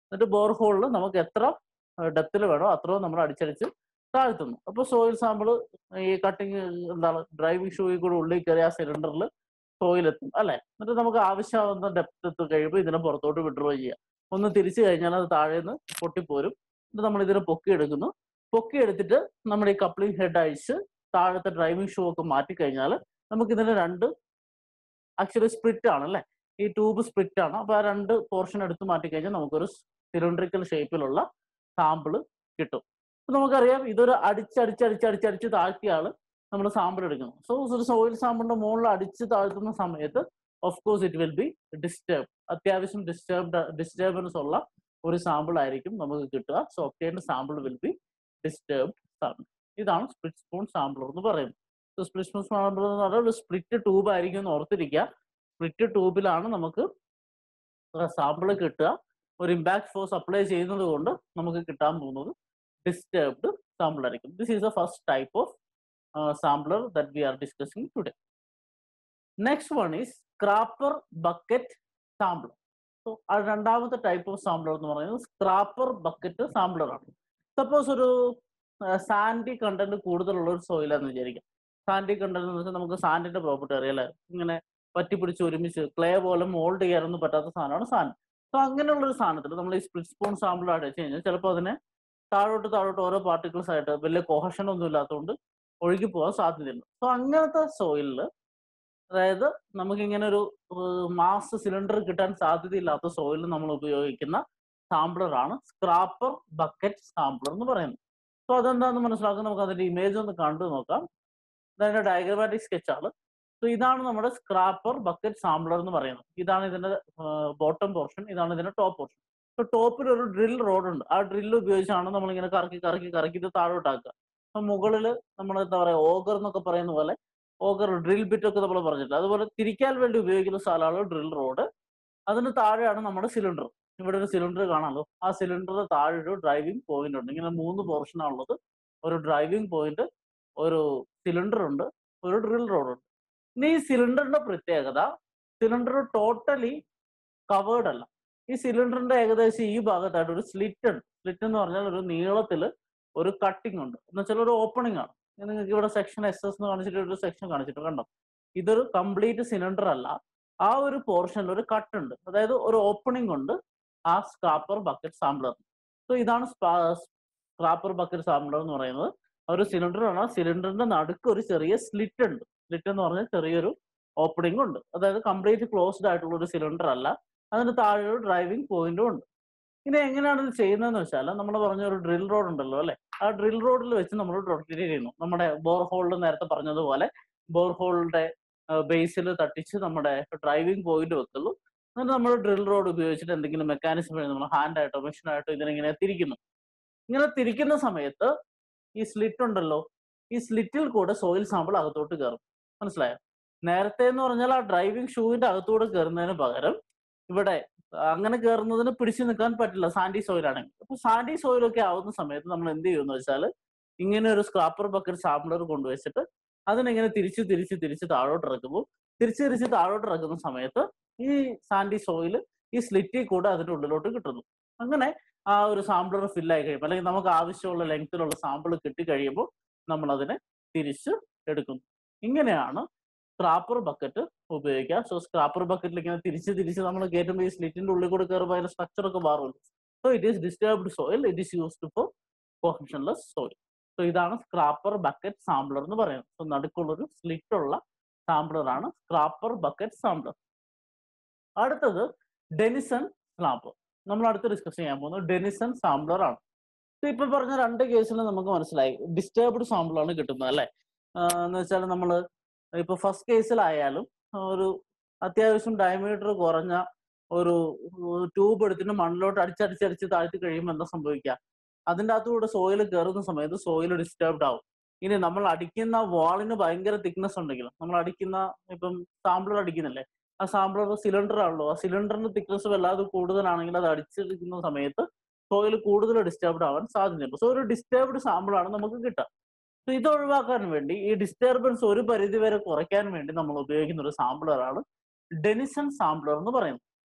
എന്നിട്ട് ബോർ ഹോളിൽ നമുക്ക് എത്ര ഡെപ്തിൽ വേണോ അത്രയും നമ്മൾ അടിച്ചടിച്ച് താഴ്ത്തുന്നു അപ്പോൾ സോയിൽ സാമ്പിൾ ഈ കട്ടിങ് എന്താണ് ഡ്രൈവിംഗ് ഷൂയിൽ കൂടെ ഉള്ളിൽ കയറി ആ സിലിണ്ടറിൽ സോയിൽ എത്തും അല്ലെ എന്നിട്ട് നമുക്ക് ആവശ്യമാവുന്ന ഡെപ്ത് എത്തി കഴിയുമ്പോൾ ഇതിനെ പുറത്തോട്ട് വിഡ്രോ ചെയ്യാം ഒന്ന് തിരിച്ചു കഴിഞ്ഞാൽ അത് താഴെ നിന്ന് പൊട്ടിപ്പോരും എന്നിട്ട് നമ്മൾ ഇതിനെ പൊക്കി എടുക്കുന്നു പൊക്കി എടുത്തിട്ട് നമ്മുടെ ഈ കപ്ലിംഗ് ഹെഡ് അഴിച്ച് താഴത്തെ ഡ്രൈവിംഗ് ഷൂ ഒക്കെ മാറ്റി കഴിഞ്ഞാൽ നമുക്ക് ഇതിന്റെ രണ്ട് ആക്ച്വലി സ്പ്ലിറ്റ് ആണ് അല്ലെ ഈ ട്യൂബ് സ്പ്ലിറ്റ് ആണ് അപ്പൊ ആ രണ്ട് പോർഷൻ എടുത്ത് മാറ്റി കഴിഞ്ഞാൽ നമുക്കൊരു സിലിണ്ടറിക്കൽ ഷേപ്പിലുള്ള സാമ്പിൾ കിട്ടും അപ്പൊ നമുക്കറിയാം ഇതൊരു അടിച്ചടിച്ചടിച്ചടിച്ചടിച്ച് താഴ്ത്തിയ ആള് നമ്മൾ സാമ്പിൾ എടുക്കുന്നു സോ ഒരു സോയിൽ സാമ്പിളിന്റെ മുകളിൽ അടിച്ച് താഴ്ത്തുന്ന സമയത്ത് of course it will be disturb അത്യാവശ്യം ഡിസ്റ്റർബ്ഡ് ഡിസ്റ്റർബൻസ് ഉള്ള ഒരു സാമ്പിൾ ആയിരിക്കും നമുക്ക് കിട്ടുക so obtained sample will be disturbed sample ഇതാണ് സ്പ്ലിറ്റ് സ്പൂൺ സാമ്പിളർ എന്ന് പറയുന്നത് സ്പ്ലിറ്റ് സ്പൂൺ സാമ്പിളർ എന്ന് പറഞ്ഞാൽ ഒരു സ്പ്ലിറ്റ് ട്യൂബ് ആയിരിക്കും എന്ന് ഓർത്തിരിക്കുക സ്പ്ലിറ്റ് ട്യൂബിലാണ് നമുക്ക് സാമ്പിൾ കിട്ടുക ഒരു ഇമ്പാക്ട് ഫോഴ്സ് അപ്ലൈ ചെയ്യുന്നത് കൊണ്ട് നമുക്ക് കിട്ടാൻ പോകുന്നത് ഡിസ്റ്റർബ്ഡ് സാമ്പിൾ ആയിരിക്കും this is the first type of sampler that we are discussing today next one is scraper bucket sampler so രണ്ടാമത്തെ ടൈപ്പ് ഓഫ് സാമ്പിളർ എന്ന് പറയുന്നത് സ്ക്രാപ്പർ ബക്കറ്റ് സാമ്പിളർ ആണ് സപ്പോസ് ഒരു സാൻഡി കണ്ടന്റ് കൂടുതലുള്ള ഒരു സോയിലാന്ന് വിചാരിക്കാം സാൻഡി കണ്ടന്റ് എന്ന് വെച്ചാൽ നമുക്ക് സാൻഡിന്റെ പ്രോപ്പർട്ടി അറിയാം അല്ലെ ഇങ്ങനെ പറ്റിപ്പിടിച്ച് ഒരുമിച്ച് ക്ലേ പോലെ മോൾഡ് ചെയ്യാനൊന്നും പറ്റാത്ത സാധനമാണ് സാൻഡ് സോ അങ്ങനെയുള്ള ഒരു സാധനത്തിൽ നമ്മൾ ഈ സ്പ്ലിറ്റ് സ്പൂൺ സാമ്പിൾ അടിച്ചു കഴിഞ്ഞാൽ ചിലപ്പോൾ അതിനെ താഴോട്ട് താഴോട്ട് ഓരോ പാർട്ടിക്കിൾസ് ആയിട്ട് വലിയ കൊഹഷൻ ഒന്നും ഇല്ലാത്തതുകൊണ്ട് ഒഴുകി പോകാൻ സാധ്യതയുണ്ട് സോ അങ്ങനത്തെ സോയിലിൽ അതായത് നമുക്ക് ഇങ്ങനെ ഒരു മാസ് സിലിണ്ടർ കിട്ടാൻ സാധ്യതയില്ലാത്ത സോയിലിൽ നമ്മൾ ഉപയോഗിക്കുന്ന സാമ്പിളർ ആണ് സ്ക്രാപ്പർ ബക്കറ്റ് സാമ്പിളർ എന്ന് പറയുന്നത് സോ അതെന്താണെന്ന് മനസ്സിലാക്കാൻ നമുക്ക് അതിന്റെ ഇമേജ് ഒന്ന് കണ്ടു നോക്കാം ഇതിന്റെ ഡയഗ്രമാറ്റിക് സ്കെച്ച് ആണ് സോ ഇതാണ് നമ്മുടെ സ്ക്രാപ്പർ ബക്കറ്റ് സാമ്പിളർ എന്ന് പറയുന്നത് ഇതാണ് ഇതിന്റെ ബോട്ടം പോർഷൻ ഇതാണ് ഇതിന്റെ ടോപ്പ് പോർഷൻ സോ ടോപ്പിൽ ഒരു ഡ്രിൽ റോഡ് ഉണ്ട് ആ ഡ്രിൽ ഉപയോഗിച്ചാണ് നമ്മൾ ഇങ്ങനെ കറക്കി കറക്കി കറക്കി ഇത് താഴോട്ടാക്കുക അപ്പൊ മുകളിൽ നമ്മൾ എന്താ പറയാ ഓഗർ എന്നൊക്കെ പറയുന്ന പോലെ ഓഗർ ഡ്രിൽ ബിറ്റ് ഒക്കെ നമ്മൾ പറഞ്ഞിട്ടുണ്ട് അതുപോലെ തിരിക്കാൻ വേണ്ടി ഉപയോഗിക്കുന്ന സ്ഥലമാണ് ഡ്രിൽ റോഡ് അതിന് താഴെയാണ് നമ്മുടെ സിലിണ്ടർ ഇവിടെ ഒരു സിലിണ്ടർ കാണാമല്ലോ ആ സിലിണ്ടറിന് താഴെ ഒരു ഡ്രൈവിംഗ് പോയിന്റ് ഉണ്ട് ഇങ്ങനെ മൂന്ന് പോർഷൻ ഉള്ളത് ഒരു ഡ്രൈവിംഗ് പോയിന്റ് ഒരു സിലിണ്ടർ ഉണ്ട് ഒരു ഡ്രിൽ റോഡ് ഉണ്ട് ഇനി ഈ സിലിണ്ടറിന്റെ പ്രത്യേകത സിലിണ്ടർ ടോട്ടലി കവേർഡ് അല്ല ഈ സിലിണ്ടറിന്റെ ഏകദേശം ഈ ഭാഗത്തായിട്ട് ഒരു സ്ലിറ്റ് ഉണ്ട് സ്ലിറ്റ് എന്ന് പറഞ്ഞാൽ ഒരു നീളത്തില് ഒരു കട്ടിംഗ് ഉണ്ട് എന്ന് വെച്ചാൽ ഒരു ഓപ്പണിംഗ് ആണ് നിങ്ങൾക്ക് ഇവിടെ സെക്ഷൻ എസ് എസ് എന്ന് കാണിച്ചിട്ട് ഒരു സെക്ഷൻ കാണിച്ചിട്ട് കണ്ടോ ഇതൊരു കംപ്ലീറ്റ് സിലിണ്ടർ അല്ല ആ ഒരു പോർഷനിൽ ഒരു കട്ട് ഉണ്ട് അതായത് ഒരു ഓപ്പണിംഗ് ഉണ്ട് ആ സ്ക്രാപ്പർ ബക്കറ്റ് സാമ്പിളർ സോ ഇതാണ് സ്ക്രാപ്പർ ബക്കറ്റ് സാമ്പിളർ എന്ന് പറയുന്നത് ഒരു സിലിണ്ടർ ആണ് സിലിണ്ടറിന്റെ നടുക്ക് ഒരു ചെറിയ സ്ലിറ്റ് ഉണ്ട് സ്ലിറ്റ് എന്ന് പറഞ്ഞാൽ ചെറിയൊരു ഓപ്പണിംഗ് ഉണ്ട് അതായത് കംപ്ലീറ്റ് ക്ലോസ്ഡ് ആയിട്ടുള്ള ഒരു സിലിണ്ടർ അല്ല അതിന് താഴെ ഒരു ഡ്രൈവിംഗ് പോയിന്റും ഉണ്ട് ഇനി എങ്ങനെയാണ് ഇത് ചെയ്യുന്നതെന്ന് വെച്ചാൽ നമ്മൾ പറഞ്ഞ ഒരു ഡ്രിൽ റോഡ് ഉണ്ടല്ലോ അല്ലെ ആ ഡ്രിൽ റോഡിൽ വെച്ച് നമ്മൾ റൊട്ടേറ്റ് ചെയ്യുന്നു നമ്മുടെ ബോർ ഹോളിൽ നേരത്തെ പറഞ്ഞതുപോലെ ബോർ ഹോളിന്റെ ബേസിൽ തട്ടിച്ച് നമ്മുടെ ഡ്രൈവിംഗ് പോയിന്റ് വെക്കുന്നു എന്നിട്ട് നമ്മൾ ഡ്രിൽ റോഡ് ഉപയോഗിച്ചിട്ട് എന്തെങ്കിലും മെക്കാനിസം വഴി നമ്മൾ ഹാൻഡ് ആയിട്ടോ മെഷീനായിട്ടോ ഇതിനിങ്ങനെ തിരിക്കുന്നു ഇങ്ങനെ തിരിക്കുന്ന സമയത്ത് ഈ സ്ലിറ്റ് ഉണ്ടല്ലോ ഈ സ്ലിറ്റിൽ കൂടെ സോയിൽ സാമ്പിൾ അകത്തോട്ട് കയറും മനസ്സിലായോ നേരത്തെ എന്ന് പറഞ്ഞാൽ ആ ഡ്രൈവിംഗ് ഷൂവിന്റെ അകത്തൂടെ കയറുന്നതിന് പകരം ഇവിടെ അങ്ങനെ കയറുന്നതിന് പിടിച്ചു നിൽക്കാൻ പറ്റില്ല സാൻഡി സോയിൽ ആണെങ്കിൽ അപ്പൊ സാൻഡി സോയിലൊക്കെ ആവുന്ന സമയത്ത് നമ്മൾ എന്ത് ചെയ്യുമെന്ന് വെച്ചാൽ ഇങ്ങനെ ഒരു സ്ക്രാപ്പർ ബക്കറ്റ് സാമ്പിളർ കൊണ്ടുവച്ചിട്ട് അതിനിങ്ങനെ തിരിച്ച് തിരിച്ച് തിരിച്ച് താഴോട്ട് ഇറക്കുമ്പോൾ തിരിച്ച് തിരിച്ച് താഴോട്ട് ഇറക്കുന്ന സമയത്ത് ഈ സാൻഡി സോയിൽ ഈ സ്ലിറ്റിൽ കൂടെ അതിന്റെ ഉള്ളിലോട്ട് കിട്ടുന്നു അങ്ങനെ ആ ഒരു സാമ്പിളർ ഫില്ലായി കഴിയുമ്പോൾ അല്ലെങ്കിൽ നമുക്ക് ആവശ്യമുള്ള ലെങ്ത്തിലുള്ള സാമ്പിൾ കിട്ടി കഴിയുമ്പോൾ നമ്മൾ അതിനെ തിരിച്ച് എടുക്കുന്നു ഇങ്ങനെയാണ് സ്ക്രാപ്പർ ബക്കറ്റ് ഉപയോഗിക്കുക സോ സ്ക്രാപ്പർ ബക്കറ്റിൽ ഇങ്ങനെ തിരിച്ച് തിരിച്ച് നമ്മൾ കയറ്റുമ്പോൾ ഈ സ്ലിറ്റിന്റെ ഉള്ളിൽ കൂടെ കയറുമ്പോൾ അതിന്റെ സ്ട്രക്ചർ ഒക്കെ മാറുമല്ലോ so it is disturbed soil it is used for cohesionless soil so ഇതാണ് സ്ക്രാപ്പർ ബക്കറ്റ് സാമ്പിളർ എന്ന് പറയുന്നത് സോ നടുക്കുള്ളൊരു സ്ലിറ്റ് ഉള്ള സാമ്പിളർ ആണ് സ്ക്രാപ്പർ ബക്കറ്റ് സാമ്പിളർ അടുത്തത് ഡെനിസൺ സ്ലാമ്പർ നമ്മൾ അടുത്ത് ഡിസ്കസ് ചെയ്യാൻ പോകുന്നത് ഡെനിസൺ സാമ്പിളർ ആണ് ഇപ്പൊ പറഞ്ഞ രണ്ട് കേസിലും നമുക്ക് മനസ്സിലായി ഡിസ്റ്റർബ്ഡ് സാമ്പിൾ ആണ് കിട്ടുന്നത് അല്ലെ എന്ന് വെച്ചാൽ നമ്മൾ ഇപ്പൊ ഫസ്റ്റ് കേസിലായാലും ഒരു അത്യാവശ്യം ഡയമീറ്റർ കുറഞ്ഞ ഒരു ട്യൂബ് എടുത്തിട്ട് മണ്ണിലോട്ട് അടിച്ചടിച്ചടിച്ച് താഴ്ത്തി കഴിയുമ്പോൾ എന്താ സംഭവിക്കുക അതിൻ്റെ അകത്തൂടെ സോയിൽ കയറുന്ന സമയത്ത് സോയിൽ ഡിസ്റ്റർബ്ഡ് ആവും ഇനി നമ്മൾ അടിക്കുന്ന വാളിന് ഭയങ്കര തിക്നെസ് ഉണ്ടെങ്കിലും നമ്മൾ അടിക്കുന്ന ഇപ്പം സാമ്പിളർ അടിക്കുന്നില്ലേ ആ സാമ്പിളർ സിലിണ്ടർ ആണല്ലോ ആ സിലിണ്ടറിന്റെ തിക്നെസ് വല്ലാതെ കൂടുതലാണെങ്കിൽ അത് അടിച്ചെടുക്കുന്ന സമയത്ത് സോയിൽ കൂടുതൽ ഡിസ്റ്റർബ്ഡ് ആവാൻ സാധ്യതയുണ്ട് സോ ഒരു ഡിസ്റ്റർബ്ഡ് സാമ്പിളാണ് നമുക്ക് കിട്ടുക സോ ഇത് ഒഴിവാക്കാൻ വേണ്ടി ഈ ഡിസ്റ്റർബൻസ് ഒരു പരിധി വരെ കുറയ്ക്കാൻ വേണ്ടി നമ്മൾ ഉപയോഗിക്കുന്ന ഒരു സാമ്പിളറാണ് ഡെനിസൺ സാമ്പിളർ എന്ന് പറയുന്നത്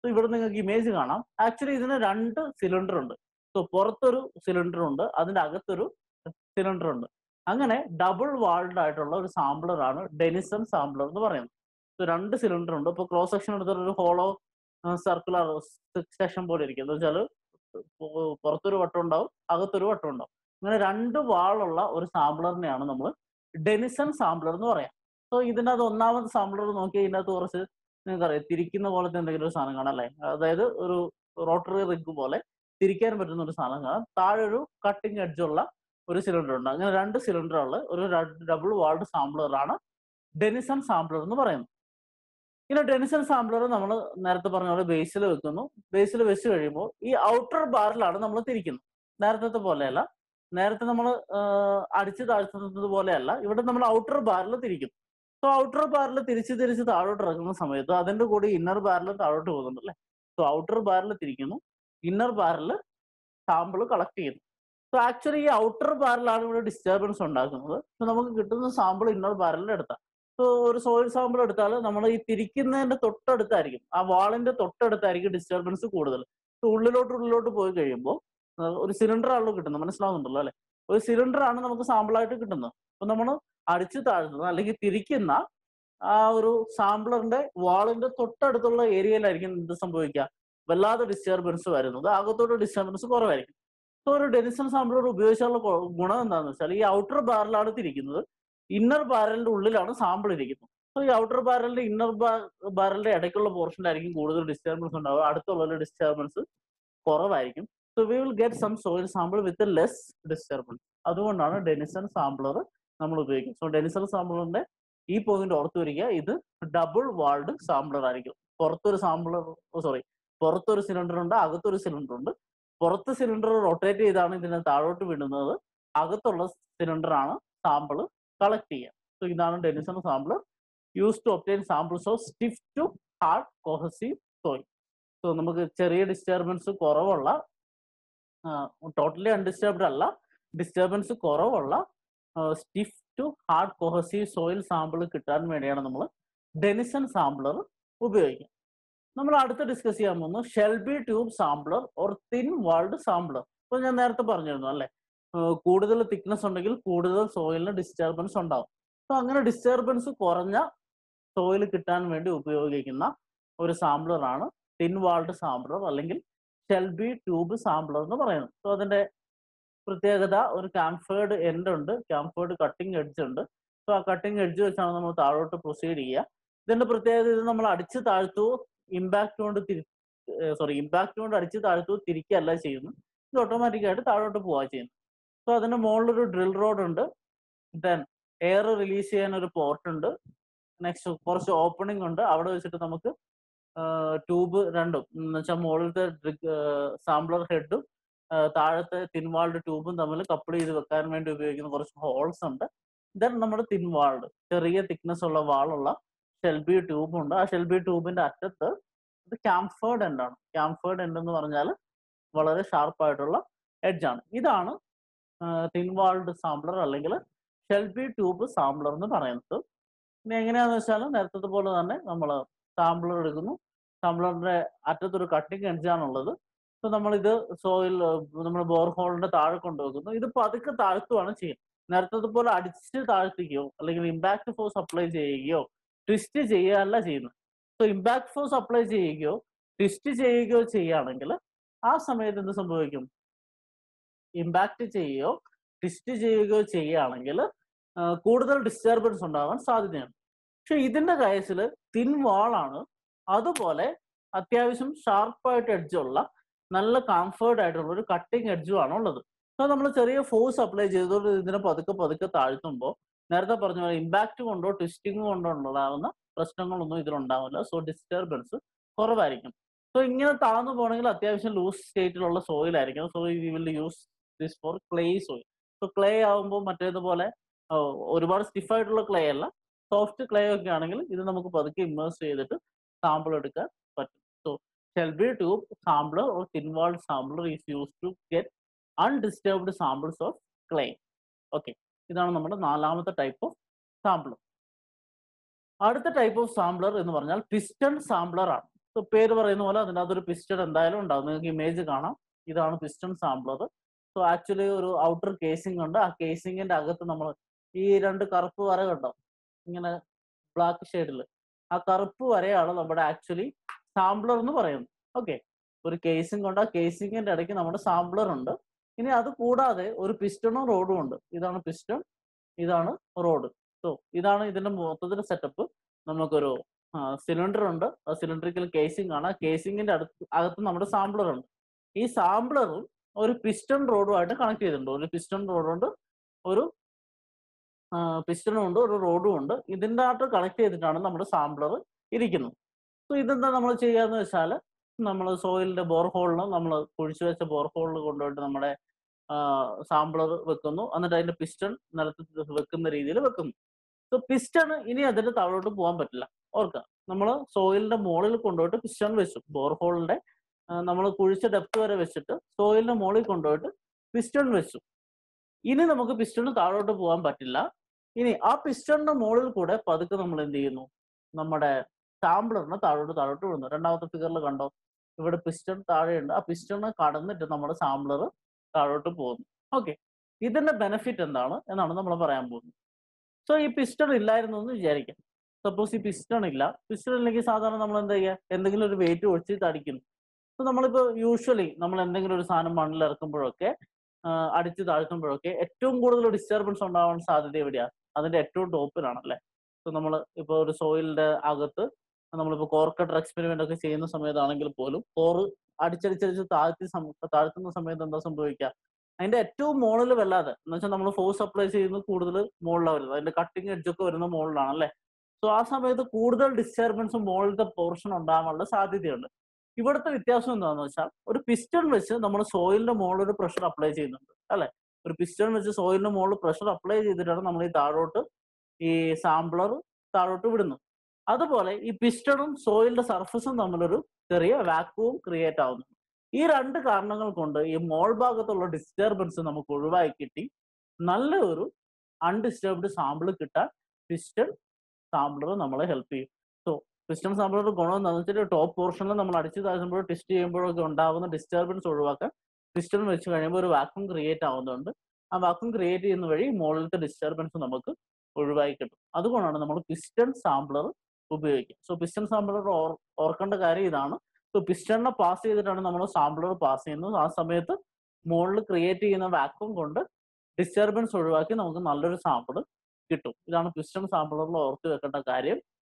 സോ ഇവിടെ നിങ്ങൾക്ക് ഇമേജ് കാണാം ആക്ച്വലി ഇതിന് രണ്ട് സിലിണ്ടർ ഉണ്ട് സോ പുറത്തൊരു സിലിണ്ടർ ഉണ്ട് അതിന്റെ അകത്തൊരു സിലിണ്ടർ ഉണ്ട് അങ്ങനെ ഡബിൾ വാൾഡ് ആയിട്ടുള്ള ഒരു സാമ്പിളർ ആണ് ഡെനിസൺ സാമ്പിളർ എന്ന് പറയുന്നത് സോ രണ്ട് സിലിണ്ടർ ഉണ്ട് ഇപ്പൊ ക്രോസ് സെക്ഷൻ എടുത്തിട്ട് ഒരു ഹോളോ സർക്കുലർ സെക്ഷൻ പോലെ ഇരിക്കും എന്ന് വെച്ചാൽ പുറത്തൊരു വട്ടം ഉണ്ടാവും അകത്തൊരു വട്ടം ഉണ്ടാവും അങ്ങനെ രണ്ട് വാളുള്ള ഒരു സാമ്പിളറിനെയാണ് നമ്മൾ ഡെനിസൺ സാമ്പിളർ എന്ന് പറയാം സോ ഇതിനകത്ത് ഒന്നാമത്തെ സാമ്പിളർ നോക്കി ഇതിനകത്ത് കുറച്ച് നിങ്ങൾക്കറിയാം തിരിക്കുന്ന പോലത്തെ എന്തെങ്കിലും ഒരു സാധനം കാണാം അല്ലേ അതായത് ഒരു റോട്ടറി റിഗ് പോലെ തിരിക്കാൻ പറ്റുന്ന ഒരു സാധനം കാണാം താഴെ ഒരു കട്ടിങ് എഡ്ജുള്ള ഒരു സിലിണ്ടർ ഉണ്ട് അങ്ങനെ രണ്ട് സിലിണ്ടറുള്ള ഒരു ഡബിൾ വാൾഡ് സാമ്പിളർ ആണ് ഡെനിസൺ സാമ്പിളർ എന്ന് പറയുന്നത് ഇങ്ങനെ ഡെനിസൺ സാമ്പിളർ നമ്മൾ നേരത്തെ പറഞ്ഞ പോലെ ബേസിൽ വെക്കുന്നു ബേസിൽ വെച്ച് കഴിയുമ്പോൾ ഈ ഔട്ടർ ബാറിലാണ് നമ്മൾ തിരിക്കുന്നത് നേരത്തെ പോലെയല്ല നേരത്തെ നമ്മൾ അടിച്ചു താഴ്ത്തുന്നത് പോലെയല്ല ഇവിടെ നമ്മൾ ഔട്ടർ ബാറിൽ തിരിക്കും സോ ഔട്ടർ ബാറിൽ തിരിച്ച് തിരിച്ച് താഴോട്ട് ഇറങ്ങുന്ന സമയത്ത് അതിന്റെ കൂടെ ഇന്നർ ബാറിൽ താഴോട്ട് പോകുന്നുണ്ട് അല്ലേ സോ ഔട്ടർ ബാറിൽ തിരിക്കുന്നു ഇന്നർ ബാറിൽ സാമ്പിൾ കളക്ട് ചെയ്യുന്നു സോ ആക്ച്വലി ഈ ഔട്ടർ ബാറിലാണ് ഇവിടെ ഡിസ്റ്റർബൻസ് ഉണ്ടാക്കുന്നത് സോ നമുക്ക് കിട്ടുന്ന സാമ്പിൾ ഇന്നർ ബാരലിന്റെ അടുത്താണ് സോ ഒരു സോയിൽ സാമ്പിൾ എടുത്താൽ നമ്മൾ ഈ തിരിക്കുന്നതിന്റെ തൊട്ടടുത്തായിരിക്കും ആ വാളിന്റെ തൊട്ടടുത്തായിരിക്കും ഡിസ്റ്റർബൻസ് കൂടുതൽ സോ ഉള്ളിലോട്ട് ഉള്ളിലോട്ട് പോയി കഴിയുമ്പോൾ ഒരു സിലിണ്ടർ ആണല്ലോ കിട്ടുന്നത് മനസ്സിലാവുന്നുണ്ടല്ലോ അല്ലെ ഒരു സിലിണ്ടർ ആണ് നമുക്ക് സാമ്പിൾ ആയിട്ട് കിട്ടുന്നത് അപ്പൊ നമ്മൾ അടിച്ചു താഴ്ത്തുന്ന അല്ലെങ്കിൽ തിരിക്കുന്ന ആ ഒരു സാമ്പിളറിന്റെ വാളിന്റെ തൊട്ടടുത്തുള്ള ഏരിയയിലായിരിക്കും എന്ത് സംഭവിക്കുക വല്ലാതെ ഡിസ്റ്റർബൻസ് വരുന്നത് അകത്തോട്ട് ഡിസ്റ്റർബൻസ് കുറവായിരിക്കും സോ ഒരു ഡെനിസൺ സാമ്പിളർ ഉപയോഗിച്ചുള്ള ഗുണം എന്താണെന്ന് വെച്ചാൽ ഈ ഔട്ടർ ബാരലാണ് തിരിക്കുന്നത് ഇന്നർ ബാരലിന്റെ ഉള്ളിലാണ് സാമ്പിൾ ഇരിക്കുന്നത് സോ ഈ ഔട്ടർ ബാരലിന്റെ ഇന്നർ ബാരലിന്റെ ഇടയ്ക്കുള്ള പോർഷനിലായിരിക്കും കൂടുതൽ ഡിസ്റ്റർബൻസ് ഉണ്ടാവുക അടുത്തുള്ള ഡിസ്റ്റർബൻസ് കുറവായിരിക്കും so we will get some soil sample with less disturbance അതുകൊണ്ടാണ് ഡെനിസൺ സാമ്പിളർ നമ്മൾ ഉപയോഗിക്കുന്നത് സോ ഡെനിസൺ സാമ്പിളറിന്റെ ഈ പോയിന്റ് ഓർത്ത് വരിക ഇത് ഡബിൾ വാൾഡ് സാമ്പിളർ ആയിരിക്കും പുറത്തൊരു സാമ്പിളർ സോറി പുറത്തൊരു സിലിണ്ടർ ഉണ്ട് അകത്തൊരു സിലിണ്ടർ ഉണ്ട് പുറത്ത് സിലിണ്ടർ റൊട്ടേറ്റ് ചെയ്താണ് ഇതിനെ താഴോട്ട് വിടുന്നത് അകത്തുള്ള സിലിണ്ടർ ആണ് സാമ്പിൾ കളക്ട് ചെയ്യുക സോ ഇതാണ് Denison sample use to obtain samples of stiff to hard cohesive soil so നമുക്ക് ചെറിയ ഡിസ്റ്റർബൻസ് കുറവുള്ള ടോട്ടലി അൺഡിസ്റ്റർബ്ഡ് അല്ല ഡിസ്റ്റർബൻസ് കുറവുള്ള stiff to hard cohesive soil sample കിട്ടാൻ വേണ്ടിയാണ് നമ്മൾ ഡെനിസൺ സാമ്പിളർ ഉപയോഗിക്കുക നമ്മൾ അടുത്ത് ഡിസ്കസ് ചെയ്യാൻ പോകുന്നു Shelby tube sampler or thin walled sampler ഇപ്പൊ ഞാൻ നേരത്തെ പറഞ്ഞിരുന്നു അല്ലെ കൂടുതൽ തിക്നെസ് ഉണ്ടെങ്കിൽ കൂടുതൽ സോയിലിന് ഡിസ്റ്റർബൻസ് ഉണ്ടാവും അപ്പൊ അങ്ങനെ ഡിസ്റ്റർബൻസ് കുറഞ്ഞ സോയിൽ കിട്ടാൻ വേണ്ടി ഉപയോഗിക്കുന്ന ഒരു സാമ്പിളർ ആണ് തിൻ വാൾഡ് സാമ്പിളർ അല്ലെങ്കിൽ ഷെൽബി ട്യൂബ് സാമ്പിളർ എന്ന് പറയുന്നത് സോ അതിന്റെ പ്രത്യേകത ഒരു ക്യാംഫേർഡ് എൻഡ് ഉണ്ട് ക്യാംഫേർഡ് കട്ടിംഗ് എഡ്ജ് ഉണ്ട് സോ ആ കട്ടിംഗ് എഡ്ജ് വെച്ചാണ് നമ്മൾ താഴോട്ട് പ്രൊസീഡ് ചെയ്യുക ഇതിന്റെ പ്രത്യേകത ഇത് നമ്മൾ അടിച്ച് താഴ്ത്തു ഇമ്പാക്ട് കൊണ്ട് തിരി സോറി ഇമ്പാക്ട് കൊണ്ട് അടിച്ച് താഴ്ത്തു തിരിക്കല്ല ചെയ്യുന്നത് ഇത് ഓട്ടോമാറ്റിക് ആയിട്ട് താഴോട്ട് പോവുക ചെയ്യുന്നു സോ അതിന്റെ മുകളിൽ ഒരു ഡ്രിൽ റോഡ് ഉണ്ട് ദെൻ എയർ റിലീസ് ചെയ്യാൻ ഒരു പോർട്ട് ഉണ്ട് നെക്സ്റ്റ് കുറച്ച് ഓപ്പണിംഗ് ഉണ്ട് അവിടെ വെച്ചിട്ട് നമുക്ക് ട്യൂബ് രണ്ടും എന്ന് വെച്ചാൽ മുകളിലത്തെ സാമ്പിളർ ഹെഡും താഴത്തെ തിൻവാൾഡ് ട്യൂബും തമ്മിൽ കപ്പിൾ ചെയ്ത് വെക്കാൻ വേണ്ടി ഉപയോഗിക്കുന്ന കുറച്ച് ഹോൾസ് ഉണ്ട് ദെൻ നമ്മുടെ തിൻവാൾഡ് ചെറിയ തിക്നെസ് ഉള്ള വാളുള്ള ഷെൽബി ട്യൂബ് ഉണ്ട് ആ ഷെൽബി ട്യൂബിന്റെ അറ്റത്ത് ഇത് ക്യാംഫേർഡ് എൻഡ് ആണ് ക്യാംഫേർഡ് എൻഡ് എന്ന് പറഞ്ഞാൽ വളരെ ഷാർപ്പായിട്ടുള്ള എഡ്ജ് ആണ് ഇതാണ് തിൻവാൾഡ് സാമ്പിളർ അല്ലെങ്കിൽ ഷെൽബി ട്യൂബ് സാമ്പിളർ എന്ന് പറയുന്നത് ഇനി എങ്ങനെയാന്ന് വെച്ചാൽ നേരത്തെ പോലെ തന്നെ നമ്മൾ സാമ്പിളർ എടുക്കുന്നു സാമ്പിളറിന്റെ അറ്റത്തൊരു കട്ടിങ് എഡ്ജാണുള്ളത് സോ നമ്മളിത് സോയിൽ നമ്മൾ ബോർഹോളിന്റെ താഴെ കൊണ്ടുവെക്കുന്നു ഇത് പതുക്കെ താഴ്ത്തുവാണ് ചെയ്യുന്നത് നേരത്തെ പോലെ അടിച്ച് താഴ്ത്തിക്കുകയോ അല്ലെങ്കിൽ ഇമ്പാക്ട് ഫോഴ്സ് അപ്ലൈ ചെയ്യുകയോ ട്വിസ്റ്റ് ചെയ്യുകയല്ല ചെയ്യുന്നത് സോ ഇമ്പാക്ട് ഫോഴ്സ് അപ്ലൈ ചെയ്യുകയോ ട്വിസ്റ്റ് ചെയ്യുകയോ ചെയ്യുകയാണെങ്കിൽ ആ സമയത്ത് എന്ത് സംഭവിക്കും ഇമ്പാക്ട് ചെയ്യുകയോ ട്വിസ്റ്റ് ചെയ്യുകയോ ചെയ്യുകയാണെങ്കിൽ കൂടുതൽ ഡിസ്റ്റർബൻസ് ഉണ്ടാകാൻ സാധ്യതയാണ് പക്ഷെ ഇതിന്റെ കേസിൽ തിൻ വാളാണ് അതുപോലെ അത്യാവശ്യം ഷാർപ്പായിട്ട് എഡ്ജുള്ള നല്ല കംഫേർട്ട് ആയിട്ടുള്ള ഒരു കട്ടിങ് എഡ്ജും ആണ് ഉള്ളത് സോ നമ്മൾ ചെറിയ ഫോഴ്സ് അപ്ലൈ ചെയ്തുകൊണ്ട് ഇതിനെ പതുക്കെ പതുക്കെ താഴ്ത്തുമ്പോൾ നേരത്തെ പറഞ്ഞ പോലെ ഇമ്പാക്ട് കൊണ്ടോ ട്വിസ്റ്റിംഗ് കൊണ്ടോ ഉണ്ടാകുന്ന പ്രശ്നങ്ങളൊന്നും ഇതിലുണ്ടാവില്ല സോ ഡിസ്റ്റർബൻസ് കുറവായിരിക്കും സോ ഇങ്ങനെ താഴ്ന്നു പോകണമെങ്കിൽ അത്യാവശ്യം ലൂസ് സ്റ്റേറ്റിലുള്ള സോയിൽ ആയിരിക്കും so we will use this for clay soil so clay ആകുമ്പോൾ മറ്റേതുപോലെ ഒരുപാട് സ്റ്റിഫ് ആയിട്ടുള്ള ക്ലേ അല്ല സോഫ്റ്റ് ക്ലേ ഒക്കെ ആണെങ്കിൽ ഇത് നമുക്ക് പതുക്കെ ഇമേഴ്സ് ചെയ്തിട്ട് സാമ്പിൾ എടുക്കാൻ പറ്റും so Shelby tube sampler or thin walled sampler is use to get undisturbed samples of clay okay ഇതാണ് നമ്മുടെ നാലാമത്തെ ടൈപ്പ് ഓഫ് സാമ്പിളർ അടുത്ത ടൈപ്പ് ഓഫ് സാമ്പിളർ എന്ന് പറഞ്ഞാൽ പിസ്റ്റൺ സാമ്പിളർ ആണ് സോ പേര് പറയുന്ന പോലെ അതിൻ്റെ അകത്തൊരു പിസ്റ്റൺ എന്തായാലും ഉണ്ടാവും നിങ്ങൾക്ക് ഇമേജ് കാണാം ഇതാണ് പിസ്റ്റൺ സാമ്പിളർ സോ ആക്ച്വലി ഒരു ഔട്ടർ കേസിംഗ് ഉണ്ട് ആ കേസിങ്ങിന്റെ അകത്ത് നമ്മൾ ഈ രണ്ട് കറുപ്പ് വര കണ്ടോ ഇങ്ങനെ ബ്ലാക്ക് ഷെയ്ഡിൽ ആ കറുപ്പ് വരെയാണ് നമ്മുടെ ആക്ച്വലി സാമ്പിളർ എന്ന് പറയുന്നത് ഓക്കെ ഒരു കേസിംഗ് ഉണ്ട് ആ കേസിങ്ങിന്റെ ഇടയ്ക്ക് നമ്മുടെ സാമ്പിളർ ഉണ്ട് ഇനി അത് കൂടാതെ ഒരു പിസ്റ്റണും റോഡും ഉണ്ട് ഇതാണ് പിസ്റ്റൺ ഇതാണ് റോഡ് സോ ഇതാണ് ഇതിന്റെ മൊത്തത്തിലെ സെറ്റപ്പ് നമുക്കൊരു സിലിണ്ടർ ഉണ്ട് ആ സിലിണ്ടറിക്കൽ കേസിംഗ് ആണ് ആ കേസിങ്ങിന്റെ അടുത്ത് അകത്ത് നമ്മുടെ സാമ്പിളർ ഉണ്ട് ഈ സാമ്പിളറും ഒരു പിസ്റ്റൺ റോഡുമായിട്ട് കണക്ട് ചെയ്തിട്ടുണ്ട് ഒരു പിസ്റ്റൺ റോഡുണ്ട് ഒരു പിസ്റ്റണും ഉണ്ട് ഒരു റോഡും ഉണ്ട് ഇതിൻ്റെ അകത്ത് കണക്ട് ചെയ്തിട്ടാണ് നമ്മുടെ സാമ്പിളർ ഇരിക്കുന്നത് സോ ഇതെന്താ നമ്മൾ ചെയ്യാന്ന് വെച്ചാൽ നമ്മൾ സോയിലിന്റെ ബോർഹോളിൽ നമ്മൾ കുഴിച്ചു വെച്ച ബോർഹോളിൽ കൊണ്ടുപോയിട്ട് നമ്മുടെ സാമ്പിളർ വെക്കുന്നു എന്നിട്ട് അതിന്റെ പിസ്റ്റൺ നിലത്ത് വെക്കുന്ന രീതിയിൽ വെക്കുന്നു സോ പിസ്റ്റൺ ഇനി അതിന്റെ താഴോട്ട് പോകാൻ പറ്റില്ല ഓർക്കുക നമ്മൾ സോയിലിന്റെ മുകളിൽ കൊണ്ടുപോയിട്ട് പിസ്റ്റൺ വെച്ചു ബോർഹോളിന്റെ നമ്മൾ കുഴിച്ച ഡെപ്ത് വരെ വെച്ചിട്ട് സോയിലിന്റെ മുകളിൽ കൊണ്ടുപോയിട്ട് പിസ്റ്റൺ വെച്ചു ഇനി നമുക്ക് പിസ്റ്റണ് താഴോട്ട് പോകാൻ പറ്റില്ല ഇനി ആ പിസ്റ്റണിന്റെ മുകളിൽ കൂടെ പതുക്കെ നമ്മൾ എന്ത് ചെയ്യുന്നു നമ്മുടെ സാമ്പിളറിനെ താഴോട്ട് താഴോട്ട് വിടുന്നു രണ്ടാമത്തെ ഫിഗറിൽ കണ്ടോ ഇവിടെ പിസ്റ്റൺ താഴെയുണ്ട് ആ പിസ്റ്റണ് കടന്നിട്ട് നമ്മുടെ സാമ്പിളർ താഴോട്ട് പോകുന്നു ഓക്കെ ഇതിന്റെ ബെനിഫിറ്റ് എന്താണ് എന്നാണ് നമ്മൾ പറയാൻ പോകുന്നത് സോ ഈ പിസ്റ്റൺ ഇല്ലായിരുന്നു എന്ന് വിചാരിക്കാം സപ്പോസ് ഈ പിസ്റ്റൺ ഇല്ല പിസ്റ്റൺ ഇല്ലെങ്കിൽ സാധാരണ നമ്മൾ എന്താ ചെയ്യുക എന്തെങ്കിലും ഒരു വെയിറ്റ് ഒഴിച്ച് തടിക്കുന്നു സോ നമ്മളിപ്പോൾ യൂഷ്വലി നമ്മൾ എന്തെങ്കിലും ഒരു സാധനം മണ്ണിൽ ഇറക്കുമ്പോഴൊക്കെ അടിച്ച് താഴ്ത്തുമ്പോഴൊക്കെ ഏറ്റവും കൂടുതൽ ഡിസ്റ്റർബൻസ് ഉണ്ടാവാൻ സാധ്യത എവിടെയാണ് അതിന്റെ ഏറ്റവും ടോപ്പിലാണ് അല്ലേ സോ നമ്മൾ ഇപ്പോൾ ഒരു സോയിലിന്റെ അകത്ത് നമ്മളിപ്പോൾ കോർക്കട്ടർ എക്സ്പെരിമെന്റ് ഒക്കെ ചെയ്യുന്ന സമയത്താണെങ്കിൽ പോലും കോറ് അടിച്ചടിച്ചടിച്ച് താഴ്ത്തി താഴ്ത്തുന്ന സമയത്ത് എന്താ സംഭവിക്കുക അതിന്റെ ഏറ്റവും മുകളിൽ വല്ലാതെ എന്ന് വെച്ചാൽ നമ്മൾ ഫോഴ്സ് അപ്ലൈ ചെയ്യുന്നത് കൂടുതൽ മുകളിലാണ് വരുന്നത് അതിന്റെ കട്ടിങ് എഡ്ജ് ഒക്കെ വരുന്ന മുകളിലാണ് അല്ലേ സോ ആ സമയത്ത് കൂടുതൽ ഡിസ്റ്റർബൻസ് മുകളിലത്തെ പോർഷൻ ഉണ്ടാകാനുള്ള സാധ്യതയുണ്ട് ഇവിടുത്തെ വ്യത്യാസം എന്താണെന്ന് വെച്ചാൽ ഒരു പിസ്റ്റൺ വെച്ച് നമ്മൾ സോയിലിന്റെ മുകളിൽ ഒരു പ്രഷർ അപ്ലൈ ചെയ്യുന്നുണ്ട് അല്ലെ ഒരു പിസ്റ്റൺ വെച്ച് സോയിലിന്റെ മുകളിൽ പ്രഷർ അപ്ലൈ ചെയ്തിട്ടാണ് നമ്മൾ ഈ താഴോട്ട് ഈ സാമ്പിളർ താഴോട്ട് വിടുന്നത് അതുപോലെ ഈ പിസ്റ്റണും സോയിലിന്റെ സർഫസും തമ്മിലൊരു ചെറിയ വാക്വവും ക്രിയേറ്റ് ആവുന്നു ഈ രണ്ട് കാരണങ്ങൾ കൊണ്ട് ഈ മോൾ ഭാഗത്തുള്ള ഡിസ്റ്റർബൻസ് നമുക്ക് ഒഴിവാക്കി കിട്ടി നല്ല ഒരു അൺഡിസ്റ്റർബ്ഡ് സാമ്പിൾ കിട്ടാൻ പിസ്റ്റൺ സാമ്പിളർ നമ്മളെ ഹെൽപ്പ് ചെയ്യും സോ പിസ്റ്റൺ സാമ്പിളർ ഗുണം എന്താണെന്ന് വെച്ചാൽ ടോപ്പ് പോർഷനിൽ നമ്മൾ അടിച്ചു താഴ്ത്തുമ്പോഴോ ടെസ്റ്റ് ചെയ്യുമ്പോഴൊക്കെ ഉണ്ടാകുന്ന ഡിസ്റ്റർബൻസ് ഒഴിവാക്കാൻ പിസ്റ്റൺ വെച്ച് കഴിയുമ്പോൾ ഒരു വാക്വം ക്രിയേറ്റ് ആവുന്നുണ്ട് ആ വാക്വം ക്രിയേറ്റ് ചെയ്യുന്ന വഴി മുകളിലത്തെ ഡിസ്റ്റർബൻസ് നമുക്ക് ഒഴിവായി കിട്ടും അതുകൊണ്ടാണ് നമ്മൾ പിസ്റ്റൺ സാമ്പിളർ ഉപയോഗിക്കുക സോ പിസ്റ്റൺ സാമ്പിളർ ഓർക്കേണ്ട കാര്യം ഇതാണ് സോ പിസ്റ്റണിനെ പാസ് ചെയ്തിട്ടാണ് നമ്മൾ സാമ്പിളർ പാസ് ചെയ്യുന്നത് ആ സമയത്ത് മുകളിൽ ക്രിയേറ്റ് ചെയ്യുന്ന വാക്വം കൊണ്ട് ഡിസ്റ്റർബൻസ് ഒഴിവാക്കി നമുക്ക് നല്ലൊരു സാമ്പിൾ കിട്ടും ഇതാണ് പിസ്റ്റൺ സാമ്പിളറിൽ ഓർത്ത് വെക്കേണ്ട കാര്യം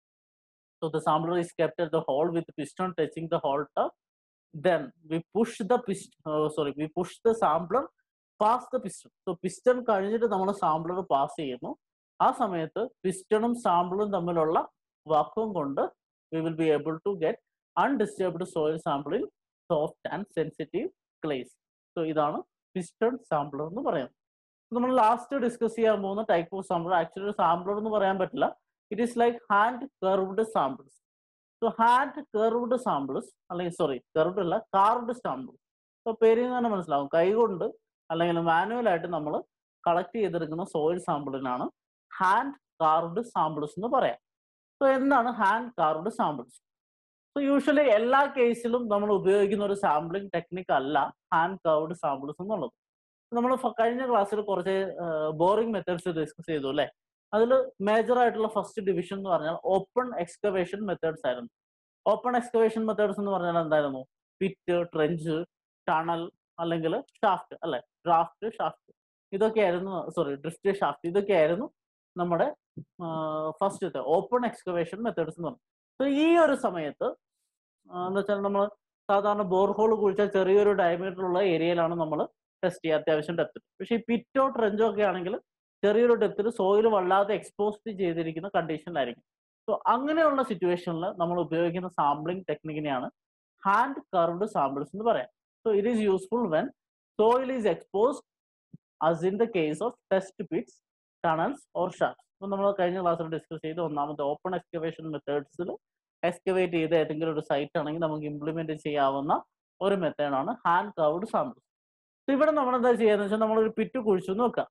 so the sampler is kept at the hole with piston touching the hole top then we push the piston sorry we push the sampler past the piston so piston കഴിഞ്ഞിട്ട് നമ്മൾ sampler pass ചെയ്യുന്നു ആ സമയത്ത് പിസ്റ്റണും സാമ്പിളും തമ്മിലുള്ള vacuum കൊണ്ട് we will be able to get undisturbed soil sample in soft and sensitive clays so ഇതാണ് piston sampler എന്ന് പറയുന്നത് നമ്മൾ ലാസ്റ്റ് ഡിസ്കസ് ചെയ്യാൻ പോകുന്ന ടൈപ്പ് ഓഫ് സാമ്പിൾ ആക്ച്വലി ഒരു സാമ്പിളർ എന്ന് പറയാൻ പറ്റില്ല it is like hand curved samples so hand curved samples അല്ലെങ്കിൽ സോറി കർവ്ഡ് അല്ല കാർവ്ഡ് സാമ്പിൾസ് സോ പേരിൽ നിന്ന് തന്നെ മനസ്സിലാവും കൈകൊണ്ട് അല്ലെങ്കിൽ മാനുവൽ ആയിട്ട് നമ്മൾ കളക്ട് ചെയ്തെടുക്കുന്ന സോയിൽ സാമ്പിളിനാണ് ഹാൻഡ് കാർവ്ഡ് സാമ്പിൾസ് എന്ന് പറയാം സോ എന്താണ് hand carved samples so usually എല്ലാ കേസിലും നമ്മൾ ഉപയോഗിക്കുന്ന ഒരു സാമ്പിളിംഗ് ടെക്നിക്ക് അല്ല ഹാൻഡ് കർവ്ഡ് സാമ്പിൾസ് എന്നുള്ളത് നമ്മൾ കഴിഞ്ഞ ക്ലാസ്സിൽ കുറച്ച് ബോറിംഗ് മെത്തേഡ്സ് ഡിസ്കസ് ചെയ്തു അല്ലേ അതിൽ മേജർ ആയിട്ടുള്ള ഫസ്റ്റ് ഡിവിഷൻ എന്ന് പറഞ്ഞാൽ ഓപ്പൺ എക്സ്കവേഷൻ മെത്തേഡ്സ് ആയിരുന്നു ഓപ്പൺ എക്സ്കവേഷൻ മെത്തേഡ്സ് എന്ന് പറഞ്ഞാൽ എന്തായിരുന്നു പിറ്റ് ട്രെഞ്ച് ടണൽ അല്ലെങ്കിൽ ഷാഫ്റ്റ് അല്ലെ ഡ്രാഫ്റ്റ് ഷാഫ്റ്റ് ഇതൊക്കെയായിരുന്നു സോറി ഡ്രിഫ്റ്റ് ഷാഫ്റ്റ് ഇതൊക്കെയായിരുന്നു നമ്മുടെ ഫസ്റ്റത്തെ ഓപ്പൺ എക്സ്കവേഷൻ മെത്തേഡ്സ് എന്ന് പറഞ്ഞു സോ ഈ ഒരു സമയത്ത് എന്ന് വെച്ചാൽ നമ്മൾ സാധാരണ ബോർഹോൾ കുഴിച്ചാൽ ചെറിയൊരു ഡയമീറ്റർ ഉള്ള ഏരിയയിലാണ് നമ്മൾ ടെസ്റ്റ് ചെയ്യുക അത്യാവശ്യം ഡെപ്ത് പക്ഷേ ഈ പിറ്റോ ട്രെഞ്ചോ ഒക്കെ ആണെങ്കിൽ ചെറിയൊരു ഡെപ്തിൽ സോയിൽ വല്ലാതെ എക്സ്പോസ്ഡ് ചെയ്തിരിക്കുന്ന കണ്ടീഷനിലായിരിക്കും സോ അങ്ങനെയുള്ള സിറ്റുവേഷനിൽ നമ്മൾ ഉപയോഗിക്കുന്ന സാമ്പിളിംഗ് ടെക്നിക്കിനെയാണ് ഹാൻഡ് കർവ്ഡ് സാമ്പിൾസ് എന്ന് പറയാം so it is useful when soil is exposed as in the case of test pits tunnels or shafts ഇപ്പൊ നമ്മൾ കഴിഞ്ഞ ക്ലാസ്സിൽ ഡിസ്കസ് ചെയ്ത ഒന്നാമത്തെ ഓപ്പൺ എക്സ്കവേഷൻ മെത്തേഡ്സിൽ എക്സ്കവേറ്റ് ചെയ്ത ഏതെങ്കിലും ഒരു സൈറ്റ് ആണെങ്കിൽ നമുക്ക് ഇംപ്ലിമെന്റ് ചെയ്യാവുന്ന ഒരു മെത്തേഡാണ് ഹാൻഡ് കർവ്ഡ് സാമ്പിൾസ് ഇവിടെ നമ്മൾ എന്താ ചെയ്യാന്ന് വെച്ചാൽ നമ്മളൊരു പിറ്റ് കുഴിച്ചു നോക്കാം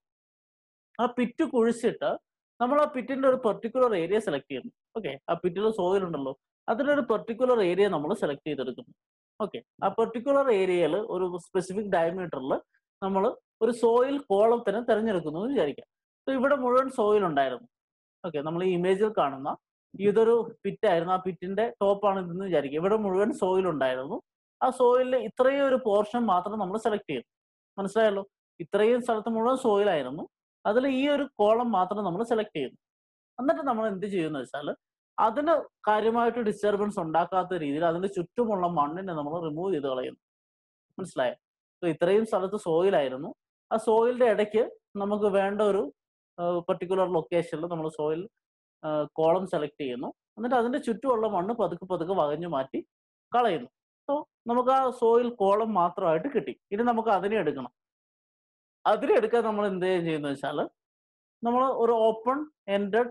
ആ പിറ്റ് കുഴിച്ചിട്ട് നമ്മൾ ആ പിറ്റിന്റെ ഒരു പെർട്ടിക്കുലർ ഏരിയ സെലക്ട് ചെയ്യുന്നു ഓക്കെ ആ പിറ്റിൽ സോയിൽ ഉണ്ടല്ലോ അതിലൊരു പെർട്ടിക്കുലർ ഏരിയ നമ്മൾ സെലക്ട് ചെയ്തെടുക്കുന്നു ഓക്കെ ആ പെർട്ടിക്കുലർ ഏരിയയിൽ ഒരു സ്പെസിഫിക് ഡയമീറ്ററിൽ നമ്മൾ ഒരു സോയിൽ കോളത്തിനെ തിരഞ്ഞെടുക്കുന്നു എന്ന് വിചാരിക്കാം സോ ഇവിടെ മുഴുവൻ സോയിൽ ഉണ്ടായിരുന്നു ഓക്കെ നമ്മൾ ഈ ഇമേജിൽ കാണുന്ന ഇതൊരു പിറ്റ് ആയിരുന്നു ആ പിറ്റിന്റെ ടോപ്പാണ് ഇതെന്ന് വിചാരിക്കുക ഇവിടെ മുഴുവൻ സോയിൽ ഉണ്ടായിരുന്നു ആ സോയിലിൽ ഇത്രയും ഒരു പോർഷൻ മാത്രം നമ്മൾ സെലക്ട് ചെയ്തു മനസ്സിലായല്ലോ ഇത്രയും സ്ഥലത്ത് മുഴുവൻ സോയിൽ ആയിരുന്നു അതിൽ ഈ ഒരു കോളം മാത്രം നമ്മൾ സെലക്ട് ചെയ്യുന്നു എന്നിട്ട് നമ്മൾ എന്ത് ചെയ്യുന്നു വെച്ചാൽ അതിന് കാര്യമായിട്ട് ഡിസ്റ്റർബൻസ് ഉണ്ടാക്കാത്ത രീതിയിൽ അതിന്റെ ചുറ്റുമുള്ള മണ്ണിനെ നമ്മൾ റിമൂവ് ചെയ്ത് കളയുന്നു മനസ്സിലായോ സോ ഇത്രയും സ്ഥലത്ത് സോയിലായിരുന്നു ആ സോയിലിന്റെ ഇടയ്ക്ക് നമുക്ക് വേണ്ട ഒരു പെർട്ടിക്കുലർ ലൊക്കേഷനിൽ നമ്മൾ സോയിൽ കോളം സെലക്ട് ചെയ്യുന്നു എന്നിട്ട് അതിന്റെ ചുറ്റുമുള്ള മണ്ണ് പതുക്കെ പതുക്കെ വകഞ്ഞു മാറ്റി കളയുന്നു സോ നമുക്ക് ആ സോയിൽ കോളം മാത്രമായിട്ട് കിട്ടി ഇനി നമുക്ക് അതിനെ എടുക്കണം അതിനെ എടുക്കാൻ നമ്മൾ എന്ത് ചെയ്യുന്നു വെച്ചാൽ നമ്മൾ ഒരു ഓപ്പൺ എൻഡഡ്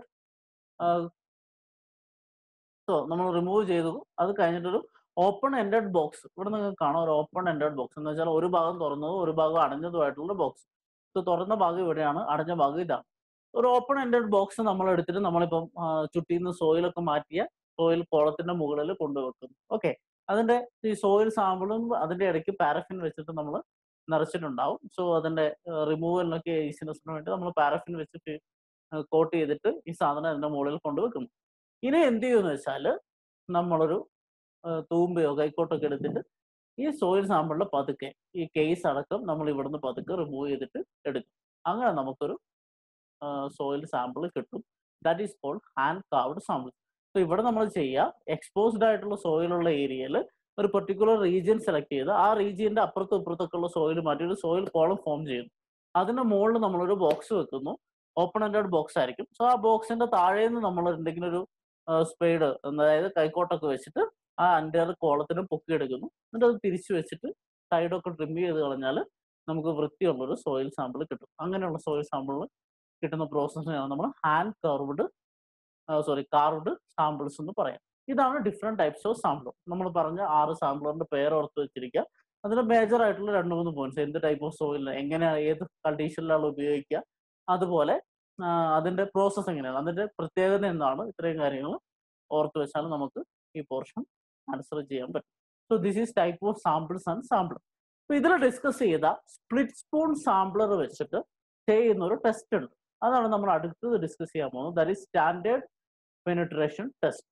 സോ നമ്മൾ റിമൂവ് ചെയ്തു അത് കഴിഞ്ഞിട്ടൊരു ഓപ്പൺ എൻഡഡ് ബോക്സ് ഇവിടെ നിങ്ങൾക്ക് കാണാം ഒരു ഓപ്പൺ എൻഡഡ് ബോക്സ് എന്ന് വെച്ചാൽ ഒരു ഭാഗം തുറന്നതും ഒരു ഭാഗം അടഞ്ഞതുമായിട്ടുള്ള ബോക്സ് സോ തുറന്ന ഭാഗം ഇവിടെയാണ് അടഞ്ഞ ഭാഗം ഇതാണ് ഒരു ഓപ്പൺ എൻഡഡ് ബോക്സ് നമ്മൾ എടുത്തിട്ട് നമ്മളിപ്പം ചുറ്റിൽ നിന്ന് സോയിലൊക്കെ മാറ്റിയ സോയിൽ കോളത്തിന്റെ മുകളിൽ കൊണ്ടുവെക്കുന്നു ഓക്കെ അതിന്റെ ഈ സോയിൽ സാമ്പിളും അതിന്റെ ഇടയ്ക്ക് പാരഫിൻ വെച്ചിട്ട് നമ്മൾ നിറച്ചിട്ടുണ്ടാവും സോ അതിന്റെ റിമൂവലിനൊക്കെ ഈസിനെസ്സിന് വേണ്ടി നമ്മൾ പാരഫിൻ വെച്ചിട്ട് കോട്ട് ചെയ്തിട്ട് ഈ സാധനം അതിന്റെ മുകളിൽ കൊണ്ടുവെക്കുന്നു ഇനി എന്ത് ചെയ്യുമെന്ന് വെച്ചാൽ നമ്മളൊരു തൂമ്പയോ കൈക്കോട്ടൊക്കെ എടുത്തിട്ട് ഈ സോയിൽ സാമ്പിളിൽ പതുക്കെ ഈ കേസ് അടക്കം നമ്മൾ ഇവിടുന്ന് പതുക്കെ റിമൂവ് ചെയ്തിട്ട് എടുക്കും അങ്ങനെ നമുക്കൊരു സോയിൽ സാമ്പിൾ കിട്ടും that is called hand carved sample so ഇവിടെ നമ്മൾ ചെയ്യുക എക്സ്പോസ്ഡ് ആയിട്ടുള്ള സോയിലുള്ള ഏരിയയിൽ ഒരു പെർട്ടിക്കുലർ റീജിയൻ സെലക്ട് ചെയ്ത് ആ റീജിയന്റെ അപ്പുറത്തും ഇപ്പുറത്തൊക്കെ ഉള്ള സോയിൽ മാറ്റി ഒരു സോയിൽ കോളം ഫോം ചെയ്യുന്നു അതിന്റെ മുകളിൽ നമ്മളൊരു ബോക്സ് വെക്കുന്നു ഓപ്പൺ എൻഡഡ് ബോക്സ് ആയിരിക്കും സോ ആ ബോക്സിന്റെ താഴെ നിന്ന് നമ്മൾ എന്തെങ്കിലും ഒരു സ്പെയ്ഡ് അതായത് കൈക്കോട്ടൊക്കെ വെച്ചിട്ട് ആ അൻ്റെ കോളത്തിന് പൊക്കിയെടുക്കുന്നു എന്നിട്ട് അത് തിരിച്ചു വെച്ചിട്ട് സൈഡൊക്കെ ട്രിം ചെയ്ത് കളഞ്ഞാൽ നമുക്ക് വൃത്തിയുള്ളൊരു സോയിൽ സാമ്പിൾ കിട്ടും അങ്ങനെയുള്ള സോയിൽ സാമ്പിൾ കിട്ടുന്ന പ്രോസസ്സിനെയാണ് നമ്മൾ hand curved sorry carved samples എന്ന് പറയാം ഇതാണ് ഡിഫറെന്റ് ടൈപ്സ് ഓഫ് സാമ്പിൾ നമ്മൾ പറഞ്ഞ ആറ് സാമ്പിളിന്റെ പേര് ഓർത്ത് വെച്ചിരിക്കുക അതിന്റെ മേജർ ആയിട്ടുള്ള രണ്ട് മൂന്ന് പോയിന്റ്സ് എന്ത് ടൈപ്പ് ഓഫ് സോയിൽ എങ്ങനെ ഏത് കണ്ടീഷനിലാണ് ഉപയോഗിക്കുക അതുപോലെ അതിന്റെ പ്രോസസ്സ് എങ്ങനെയാണ് അതിന്റെ പ്രത്യേകത എന്താണ് ഇത്രയും കാര്യങ്ങൾ ഓർത്ത് വെച്ചാൽ നമുക്ക് ഈ പോർഷൻ ആൻസർ ചെയ്യാൻ പറ്റും so this is type of samples and sample അപ്പൊ ഇതിൽ ഡിസ്കസ് ചെയ്ത സ്പ്ലിറ്റ് സ്പൂൺ സാമ്പിളർ വെച്ചിട്ട് ചെയ്യുന്ന ഒരു ടെസ്റ്റ് ഉണ്ട് അതാണ് നമ്മൾ അടുത്തത് ഡിസ്കസ് ചെയ്യാൻ പോകുന്നത് that is standard penetration test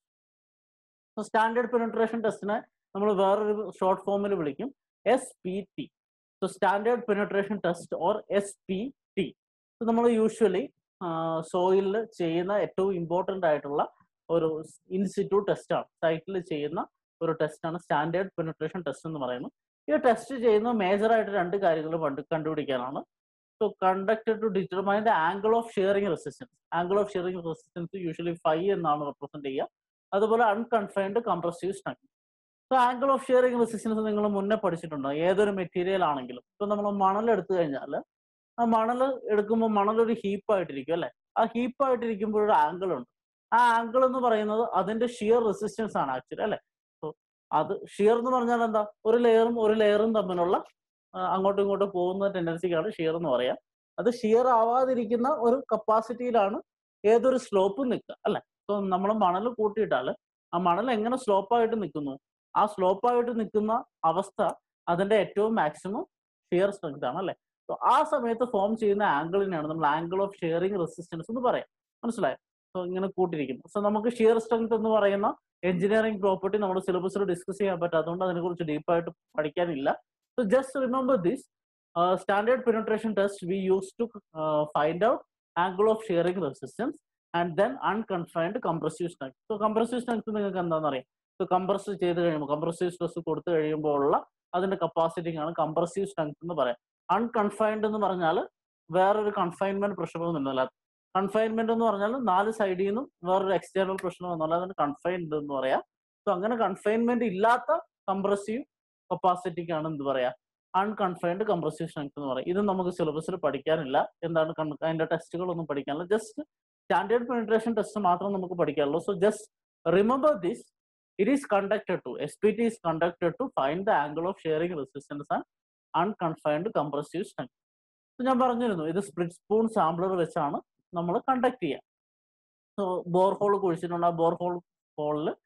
standard penetration ടെസ്റ്റിനെ നമ്മൾ വേറൊരു ഷോർട്ട് ഫോമിൽ വിളിക്കും S P T so standard penetration test or S P T നമ്മൾ യൂഷ്വലി സോയിലിൽ ചെയ്യുന്ന ഏറ്റവും ഇമ്പോർട്ടൻ്റ് ആയിട്ടുള്ള ഒരു ഇൻസ്റ്റിറ്റ്യൂട്ട് ടെസ്റ്റാണ് സൈറ്റിൽ ചെയ്യുന്ന ഒരു ടെസ്റ്റാണ് സ്റ്റാൻഡേർഡ് പെനിട്രേഷൻ ടെസ്റ്റ് എന്ന് പറയുന്നത് ഈ ടെസ്റ്റ് ചെയ്യുന്ന മേജർ ആയിട്ട് രണ്ട് കാര്യങ്ങൾ പണ്ട് കണ്ടുപിടിക്കാനാണ് so conducted to determine the angle of shearing resistance angle of shearing resistance usually five എന്നാണ് റെപ്രസെന്റ് ചെയ്യുക അതുപോലെ unconfined compressive strength so angle of shearing resistance നിങ്ങൾ മുന്നേ പഠിച്ചിട്ടുണ്ടോ ഏതൊരു മെറ്റീരിയൽ ആണെങ്കിലും ഇപ്പൊ നമ്മൾ മണൽ എടുത്തു കഴിഞ്ഞാൽ ആ മണൽ എടുക്കുമ്പോൾ മണൽ ഒരു ഹീപ്പായിട്ടിരിക്കും അല്ലെ ആ ഹീപ്പായിട്ടിരിക്കുമ്പോൾ ഒരു ആംഗിൾ ഉണ്ട് ആ ആംഗിൾ എന്ന് പറയുന്നത് അതിന്റെ ഷിയർ റെസിസ്റ്റൻസ് ആണ് ആക്ച്വലി അല്ലെ സോ അത് ഷിയർ എന്ന് പറഞ്ഞാൽ എന്താ ഒരു ലെയറും ഒരു ലെയറും തമ്മിലുള്ള അങ്ങോട്ടും ഇങ്ങോട്ടും പോകുന്ന ടെൻഡൻസിക്കാണ് ഷിയർ എന്ന് പറയാം അത് ഷിയർ ആവാതിരിക്കുന്ന ഒരു കപ്പാസിറ്റിയിലാണ് ഏതൊരു സ്ലോപ്പും നിൽക്കുക അല്ലെ സോ നമ്മൾ മണൽ കൂട്ടിയിട്ടാൽ ആ മണൽ എങ്ങനെ സ്ലോപ്പായിട്ട് നിൽക്കുന്നു ആ സ്ലോപ്പായിട്ട് നിൽക്കുന്ന അവസ്ഥ അതിന്റെ ഏറ്റവും മാക്സിമം ഷിയർ സ്ട്രെങ്ത് ആണ് അല്ലെ സോ ആ സമയത്ത് ഫോം ചെയ്യുന്ന ആംഗിളിനെയാണ് നമ്മൾ ആംഗിൾ ഓഫ് ഷിയറിംഗ് റെസിസ്റ്റൻസ് എന്ന് പറയാം മനസ്സിലായോ സോ ഇങ്ങനെ കൂട്ടിയിരിക്കുന്നു സോ നമുക്ക് ഷിയർ സ്ട്രെങ്ത് എന്ന് പറയുന്ന എഞ്ചിനീയറിംഗ് പ്രോപ്പർട്ടി നമ്മുടെ സിലബസിൽ ഡിസ്കസ് ചെയ്യാൻ പറ്റാത്തതുകൊണ്ട് അതിനെക്കുറിച്ച് ഡീപ്പായിട്ട് പഠിക്കാനില്ല so just remember this standard penetration test we use to find out angle of shearing resistance and then unconfined compressive strength so compressive strength നിങ്ങൾക്ക് എന്താണെന്ന് അറിയാം സോ കംപ്രസ് ചെയ്ത് കഴിയുമ്പോൾ കംപ്രസീവ് സ്ട്രെസ് കൊടുത്തു കഴിയുമ്പോൾ ഉള്ള അതിന്റെ കപ്പാസിറ്റി ആണ് കംപ്രസീവ് സ്ട്രെങ്ത് എന്ന് പറയാം അൺകൺഫൈൻഡ് എന്ന് പറഞ്ഞാൽ വേറൊരു കൺഫൈൻമെന്റ് പ്രശ്നമൊന്നുമില്ല കൺഫൈൻമെന്റ് എന്ന് പറഞ്ഞാൽ നാല് സൈഡിൽ നിന്നും വേറൊരു എക്സ്റ്റേണൽ പ്രശ്നം വന്നാൽ അതിന് കൺഫൈൻഡ് എന്ന് പറയാം സോ അങ്ങനെ കൺഫൈൻമെന്റ് ഇല്ലാത്ത കംപ്രസീവ് കപ്പാസിറ്റിക്കാണ് എന്ത് പറയാ അൺകൺഫൈൻഡ് കംപ്രസീവ് സ്ട്രെങ്ത് എന്ന് പറയും ഇത് നമുക്ക് സിലബസിൽ പഠിക്കാനില്ല എന്താണ് അതിന്റെ ടെസ്റ്റുകളൊന്നും പഠിക്കാനില്ല ജസ്റ്റ് സ്റ്റാൻഡേർഡ് പെനിട്രേഷൻ ടെസ്റ്റ് മാത്രം നമുക്ക് പഠിക്കാനുള്ളൂ so just remember this it is conducted to S P T is conducted to find the angle of shearing resistance and unconfined compressive strength ഞാൻ പറഞ്ഞിരുന്നു ഇത് സ്പ്ലിറ്റ് സ്പൂൺ സാമ്പിളർ വെച്ചാണ് നമ്മൾ conduct ചെയ്യുക so bore hole കുഴിച്ചിട്ടുണ്ട് ആ bore hole ഹോളിൽ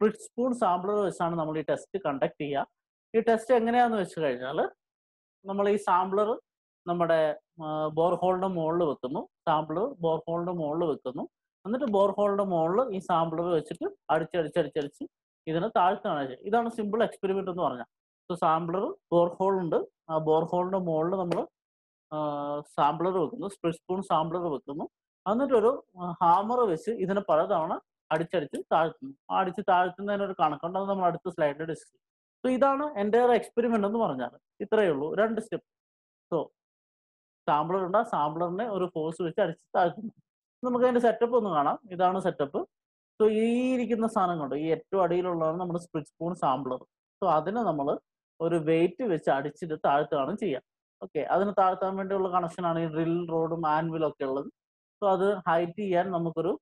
split spoon sampler വെച്ചാണ് നമ്മൾ ഈ ടെസ്റ്റ് കണ്ടക്ട് ചെയ്യുക ഈ ടെസ്റ്റ് എങ്ങനെയാന്ന് വെച്ച് കഴിഞ്ഞാൽ നമ്മൾ ഈ സാമ്പിളർ നമ്മുടെ ബോർഹോളിന്റെ മുകളിൽ വെക്കുന്നു സാമ്പിളർ ബോർഹോളിന്റെ മുകളിൽ വെക്കുന്നു എന്നിട്ട് ബോർഹോളിന്റെ മുകളിൽ ഈ സാമ്പിളർ വെച്ചിട്ട് അടിച്ചടിച്ചടിച്ചടിച്ച് ഇതിനെ താഴ്ത്തുകയാണ് ചെയ്യുക ഇതാണ് സിമ്പിൾ എക്സ്പെരിമെന്റ് എന്ന് പറഞ്ഞാൽ സോ സാമ്പിളർ ബോർഹോൾ ഉണ്ട് ആ ബോർഹോളിന്റെ മുകളിൽ നമ്മൾ സാമ്പിളർ വെക്കുന്നു സ്പ്ലിറ്റ് സ്പൂൺ സാമ്പിളർ വെക്കുന്നു എന്നിട്ടൊരു ഹാമർ വെച്ച് ഇതിനെ പലതവണ അടിച്ചടിച്ച് താഴ്ത്തുന്നു ആ അടിച്ച് താഴ്ത്തുന്നതിന് ഒരു കണക്കുണ്ട് അത് നമ്മൾ അടുത്ത സ്ലൈഡിൽ ഡിസ്കസ് ചെയ്യും സോ ഇതാണ് എൻ്റെ എക്സ്പെരിമെന്റ് എന്ന് പറഞ്ഞാൽ ഇത്രയേ ഉള്ളൂ രണ്ട് സ്റ്റെപ്പ് സോ സാമ്പിളർ ഉണ്ട് ആ സാമ്പിളറിനെ ഒരു ഫോഴ്സ് വെച്ച് അടിച്ച് താഴ്ത്തുന്നു നമുക്ക് അതിന്റെ സെറ്റപ്പ് ഒന്ന് കാണാം ഇതാണ് സെറ്റപ്പ് സോ ഈ ഇരിക്കുന്ന സാധനം കൊണ്ട് ഈ ഏറ്റവും അടിയിലുള്ളതാണ് നമ്മുടെ സ്പ്ലിറ്റ് സ്പൂൺ സാമ്പിളർ സോ അതിനെ നമ്മൾ ഒരു വെയിറ്റ് വെച്ച് അടിച്ചിട്ട് താഴ്ത്തുകയാണ് ചെയ്യുക ഓക്കെ അതിന് താഴ്ത്താൻ വേണ്ടിയുള്ള കണക്ഷനാണ് ഈ ഡ്രിൽ റോഡും ആൻവിലും ഒക്കെ ഉള്ളത് സോ അത് ഹൈറ്റ് ചെയ്യാൻ നമുക്കൊരു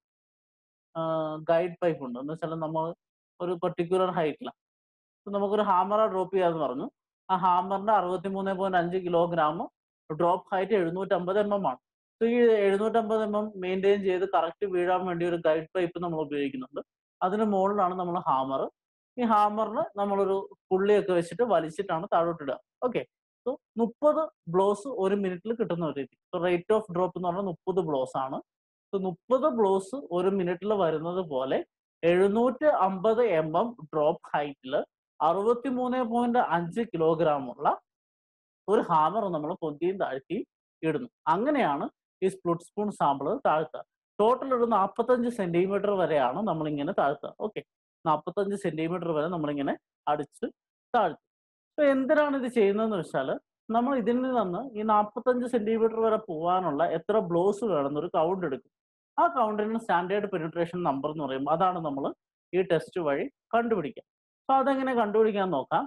ഗൈഡ് പൈപ്പ് ഉണ്ട് എന്ന് വെച്ചാൽ നമ്മൾ ഒരു പെർട്ടിക്കുലർ ഹൈറ്റിലാണ് സോ നമുക്കൊരു ഹാമറ ഡ്രോപ്പ് ചെയ്യാന്ന് പറഞ്ഞു ആ ഹാമറിന്റെ അറുപത്തി മൂന്ന് പോയിന്റ് അഞ്ച് കിലോഗ്രാം ഡ്രോപ്പ് ഹൈറ്റ് എഴുന്നൂറ്റമ്പത് എം എം ആണ് സോ ഈ എഴുന്നൂറ്റമ്പത് എം എം മെയിൻറ്റെയിൻ ചെയ്ത് കറക്റ്റ് വീഴാൻ വേണ്ടി ഒരു ഗൈഡ് പൈപ്പ് നമ്മൾ ഉപയോഗിക്കുന്നുണ്ട് അതിന് മുകളിലാണ് നമ്മൾ ഹാമർ ഈ ഹാമറിന് നമ്മളൊരു പുള്ളിയൊക്കെ വെച്ചിട്ട് വലിച്ചിട്ടാണ് താഴോട്ടിടുക ഓക്കെ സോ മുപ്പത് ബ്ലോസ് ഒരു മിനിറ്റിൽ കിട്ടുന്ന ഒരു രീതി സോ റേറ്റ് ഓഫ് ഡ്രോപ്പ് എന്ന് പറഞ്ഞാൽ മുപ്പത് ബ്ലോസ് ആണ് സോ മുപ്പത് ബ്ലോസ് ഒരു മിനിറ്റിൽ വരുന്നത് പോലെ എഴുന്നൂറ്റി അമ്പത് എം എം ഡ്രോപ്പ് ഹൈറ്റിൽ അറുപത്തി മൂന്ന് പോയിന്റ് അഞ്ച് കിലോഗ്രാം ഉള്ള ഒരു ഹാമർ നമ്മൾ പൊന്തിയും താഴ്ത്തിയും ഇടുന്നു അങ്ങനെയാണ് ഈ സ്പ്ലിറ്റ് സ്പൂൺ സാമ്പിൾ താഴ്ത്തുക ടോട്ടൽ ഒരു നാൽപ്പത്തഞ്ച് സെന്റിമീറ്റർ വരെയാണ് നമ്മളിങ്ങനെ താഴ്ത്തുക ഓക്കെ നാൽപ്പത്തഞ്ച് സെന്റിമീറ്റർ വരെ നമ്മളിങ്ങനെ അടിച്ച് താഴ്ത്തും അപ്പൊ എന്തിനാണ് ഇത് ചെയ്യുന്നതെന്ന് വെച്ചാൽ നമ്മൾ ഇതിൽ നിന്ന് ഈ നാൽപ്പത്തഞ്ച് സെന്റിമീറ്റർ വരെ പോകാനുള്ള എത്ര ബ്ലോസ് വേണമെന്നൊരു കൗണ്ട് എടുക്കും ആ കൗണ്ടിന് സ്റ്റാൻഡേർഡ് പെനിട്രേഷൻ നമ്പർ എന്ന് പറയുമ്പോൾ അതാണ് നമ്മൾ ഈ ടെസ്റ്റ് വഴി കണ്ടുപിടിക്കുക അപ്പൊ അതെങ്ങനെ കണ്ടുപിടിക്കാൻ നോക്കാം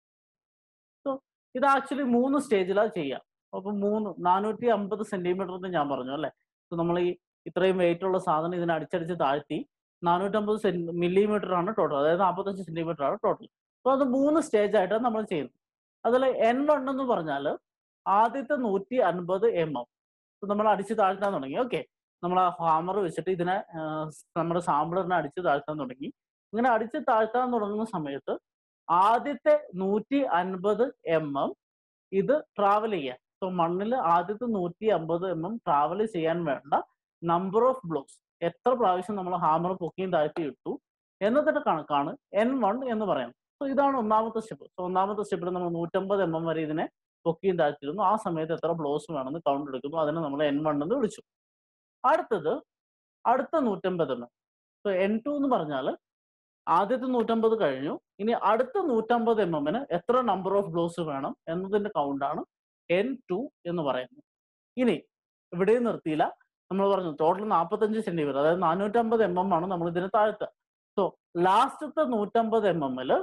സോ ഇത് ആക്ച്വലി മൂന്ന് സ്റ്റേജിലാണ് ചെയ്യാം അപ്പൊ മൂന്ന് നാനൂറ്റി അമ്പത് സെന്റിമീറ്റർ എന്ന് ഞാൻ പറഞ്ഞു അല്ലെ സോ നമ്മൾ ഈ ഇത്രയും വെയിറ്റ് ഉള്ള സാധനം ഇതിനെ അടിച്ചടിച്ച് താഴ്ത്തി നാനൂറ്റമ്പത് സെൻ മില്ലിമീറ്റർ ആണ് ടോട്ടൽ അതായത് നാൽപ്പത്തഞ്ച് സെന്റിമീറ്റർ ആണ് ടോട്ടൽ അപ്പൊ അത് മൂന്ന് സ്റ്റേജ് ആയിട്ടാണ് നമ്മൾ ചെയ്യുന്നത് അതിൽ എൻ വൺ എന്ന് പറഞ്ഞാൽ ആദ്യത്തെ നൂറ്റി അൻപത് എം എം നമ്മൾ അടിച്ച് താഴ്ത്താൻ തുടങ്ങി ഓക്കെ നമ്മൾ ആ ഹാമർ വെച്ചിട്ട് ഇതിനെ ആ, നമ്മുടെ സാമ്പിളിനെ അടിച്ച് താഴ്ത്താൻ തുടങ്ങി ഇങ്ങനെ അടിച്ച് താഴ്ത്താൻ തുടങ്ങുന്ന സമയത്ത് ആദ്യത്തെ നൂറ്റി അൻപത് എം എം ഇത് ട്രാവൽ ചെയ്യാൻ സോ മണ്ണിൽ ആദ്യത്തെ നൂറ്റി അമ്പത് എം എം ട്രാവൽ ചെയ്യാൻ വേണ്ട നമ്പർ ഓഫ് ബ്ലോക്സ് എത്ര പ്രാവശ്യം നമ്മൾ ഹാമർ പൊക്കിയും താഴ്ത്തി ഇട്ടു എന്നതിന്റെ കണക്കാണ് എൻ വൺ എന്ന് പറയുന്നത് സോ ഇതാണ് ഒന്നാമത്തെ സ്റ്റെപ്പ് സോ ഒന്നാമത്തെ സ്റ്റെപ്പിൽ നമ്മൾ നൂറ്റമ്പത് എം എം വരെ ഇതിനെ പൊക്കിയും താഴ്ത്തിയിരുന്നു ആ സമയത്ത് എത്ര ബ്ലോസ് വേണമെന്ന് കൗണ്ട് എടുക്കുന്നു അതിനെ നമ്മൾ എൻ വൺ എന്ന് വിളിച്ചു അടുത്തത് അടുത്ത നൂറ്റമ്പത് M M so N two എന്ന് പറഞ്ഞാൽ ആദ്യത്തെ നൂറ്റമ്പത് കഴിഞ്ഞു ഇനി അടുത്ത നൂറ്റമ്പത് എം എമ്മിന് എത്ര നമ്പർ ഓഫ് ബ്ലോസ് വേണം എന്നതിന്റെ കൗണ്ടാണ് എൻ ടു എന്ന് പറയുന്നത് ഇനി ഇവിടെയും നിർത്തിയില്ല നമ്മൾ പറഞ്ഞു ടോട്ടൽ നാൽപ്പത്തഞ്ച് സെന്റിമീറ്റർ അതായത് നാനൂറ്റമ്പത് എം എം ആണ് നമ്മൾ ഇതിന് താഴ്ത്തുക സോ ലാസ്റ്റത്തെ നൂറ്റമ്പത് എം എമ്മില്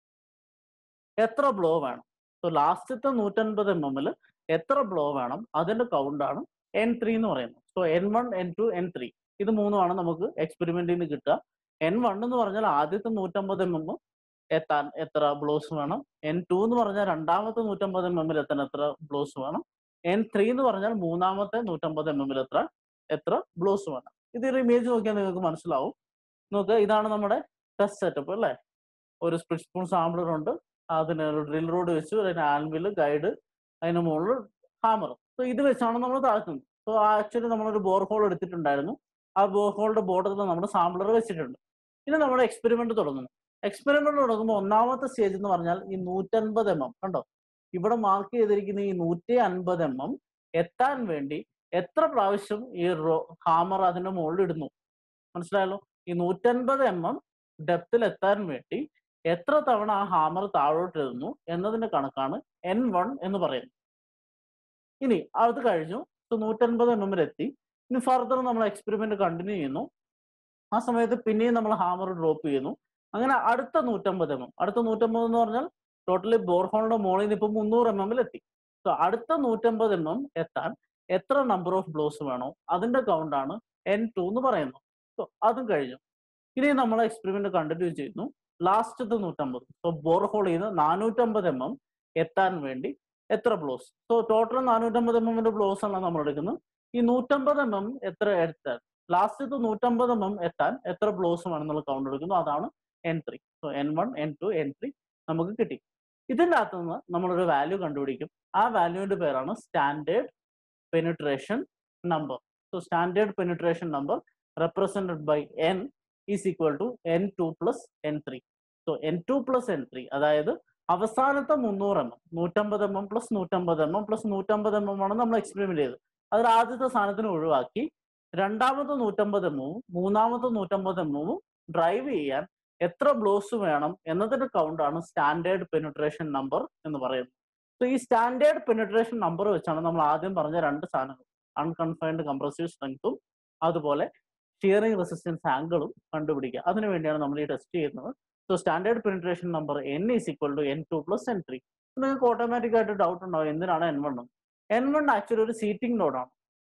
എത്ര ബ്ലോ വേണം സോ ലാസ്റ്റത്തെ നൂറ്റൻപത് എം എമ്മിൽ എത്ര ബ്ലോ വേണം അതിന്റെ കൗണ്ടാണ് എൻ ത്രീ എന്ന് പറയുന്നത് so N one N two N three ഇത് മൂന്നുമാണ് നമുക്ക് എക്സ്പെരിമെന്റിൽ നിന്ന് കിട്ടുക എൻ വൺ എന്ന് പറഞ്ഞാൽ ആദ്യത്തെ നൂറ്റമ്പത് എം എം എത്താൻ എത്ര ബ്ലോസ് വേണം എൻ ടു എന്ന് പറഞ്ഞാൽ രണ്ടാമത്തെ നൂറ്റമ്പത് എം എമ്മിൽ എത്താൻ എത്ര ബ്ലോസ് വേണം എൻ ത്രീ എന്ന് പറഞ്ഞാൽ മൂന്നാമത്തെ നൂറ്റമ്പത് എം എമ്മിൽ എത്ര എത്ര ബ്ലോസ് വേണം ഇതൊരു ഇമേജ് നോക്കിയാൽ നിങ്ങൾക്ക് മനസ്സിലാവും നോക്കുക ഇതാണ് നമ്മുടെ ടെസ്റ്റ് സെറ്റപ്പ് അല്ലേ ഒരു സ്പ്ലിറ്റ് സ്പൂൺ സാമ്പിളർ ഉണ്ട് അതിന് ഒരു ഡ്രിൽ റോഡ് വെച്ചു അതിന് ആൻവിൽ ഗൈഡ് അതിന് മുകളിൽ ഹാമർ സോ ഇത് വെച്ചാണ് നമ്മൾ താഴ്ത്തുന്നത് സോ ആക്ച്വലി നമ്മളൊരു ബോർ ഹോൾ എടുത്തിട്ടുണ്ടായിരുന്നു ആ ബോർ ഹോളിന്റെ ബോർഡറിൽ നമ്മുടെ സാമ്പിളർ വെച്ചിട്ടുണ്ട് ഇനി നമ്മുടെ എക്സ്പെരിമെന്റ് തുടങ്ങുന്നു എക്സ്പെരിമെന്റ് തുടങ്ങുമ്പോൾ ഒന്നാമത്തെ സ്റ്റേജ് എന്ന് പറഞ്ഞാൽ ഈ നൂറ്റൻപത് എം എം കണ്ടോ ഇവിടെ മാർക്ക് ചെയ്തിരിക്കുന്ന ഈ നൂറ്റി അൻപത് എം എം എത്താൻ വേണ്ടി എത്ര പ്രാവശ്യം ഈ ഹാമർ അതിന്റെ മുകളിൽ ഇടുന്നു മനസ്സിലായല്ലോ ഈ നൂറ്റൻപത് എം എം ഡെപ്തിൽ എത്താൻ വേണ്ടി എത്ര തവണ ആ ഹാമർ താഴോട്ട് ഇടുന്നു എന്നതിന്റെ കണക്കാണ് എൻ വൺ എന്ന് പറയുന്നത് ഇനി അത് കഴിഞ്ഞു സോ നൂറ്റൻപത് എം എമ്മിൽ എത്തി ഇനി ഫർദർ നമ്മൾ എക്സ്പെരിമെന്റ് കണ്ടിന്യൂ ചെയ്യുന്നു ആ സമയത്ത് പിന്നെയും നമ്മൾ ഹാമർ ഡ്രോപ്പ് ചെയ്യുന്നു അങ്ങനെ അടുത്ത നൂറ്റമ്പത് എം എം അടുത്ത നൂറ്റമ്പത് എന്ന് പറഞ്ഞാൽ ടോട്ടലി ബോർഹോളിന്റെ മുകളിൽ നിന്ന് ഇപ്പൊ മുന്നൂറ് എം എമ്മിൽ എത്തി സോ അടുത്ത നൂറ്റമ്പത് എം എം എത്താൻ എത്ര നമ്പർ ഓഫ് ബ്ലോസ് വേണോ അതിന്റെ കൗണ്ടാണ് എൻ ടു എന്ന് പറയുന്നത് സോ അതും കഴിഞ്ഞു ഇനി നമ്മൾ എക്സ്പെരിമെന്റ് കണ്ടിന്യൂ ചെയ്യുന്നു ലാസ്റ്റത്തെ നൂറ്റമ്പത് സോ ബോർഹോളിൽ നിന്ന് നാനൂറ്റമ്പത് എം എം എത്താൻ വേണ്ടി എത്ര ബ്ലോസ് സോ ടോട്ടൽ നാനൂറ്റമ്പത് എം എമ്മിന്റെ ബ്ലോസ് ആണ് നമ്മൾ എടുക്കുന്നത് ഈ നൂറ്റമ്പത് എം എം എത്ര എടുത്താൽ ലാസ്റ്റത്തെ നൂറ്റമ്പത് എം എം എത്താൻ എത്ര ബ്ലോസ് വേണമെന്നുള്ള കൗണ്ട് എടുക്കുന്നു അതാണ് N three so N one N two N three നമുക്ക് കിട്ടി ഇതിൻ്റെ അകത്ത് നിന്ന് നമ്മളൊരു വാല്യൂ കണ്ടുപിടിക്കും ആ വാല്യൂവിന്റെ പേരാണ് standard penetration number so standard penetration number represented by n is equal to n2 plus n3. So n2 plus n3 അതായത് അവസാനത്തെ മുന്നൂറ് എം എം നൂറ്റമ്പത് എം എം പ്ലസ് നൂറ്റമ്പത് എം എം പ്ലസ് നൂറ്റമ്പത് എം എം ആണ് നമ്മൾ എക്സ്പെരിമെന്റ് ചെയ്തത് അതിൽ ആദ്യത്തെ സാധനത്തിന് ഒഴിവാക്കി രണ്ടാമത്തെ നൂറ്റമ്പത് എം എമ്മും മൂന്നാമത്തെ നൂറ്റമ്പത് എം എമ്മും ഡ്രൈവ് ചെയ്യാൻ എത്ര ബ്ലോസ് വേണം എന്നതിന്റെ കൗണ്ടാണ് സ്റ്റാൻഡേർഡ് പെനിട്രേഷൻ നമ്പർ എന്ന് പറയുന്നത് സോ ഈ സ്റ്റാൻഡേർഡ് പെനിട്രേഷൻ നമ്പർ വെച്ചാണ് നമ്മൾ ആദ്യം പറഞ്ഞ രണ്ട് സാധനങ്ങൾ അൺകൺഫൈൻഡ് കംപ്രസീവ് സ്ട്രെങ്ത്തും അതുപോലെ ഷിയറിംഗ് റെസിസ്റ്റൻസ് ആംഗിളും കണ്ടുപിടിക്കുക അതിനു വേണ്ടിയാണ് നമ്മൾ ഈ ടെസ്റ്റ് ചെയ്യുന്നത് so standard penetration number N is equal to N two plus N three നിങ്ങൾക്ക് ഓട്ടോമാറ്റിക് ആയിട്ട് ഡൗട്ട് ഉണ്ടാവും എന്തിനാണ് N one N one actually ഒരു സീറ്റിംഗ് നോഡാണ്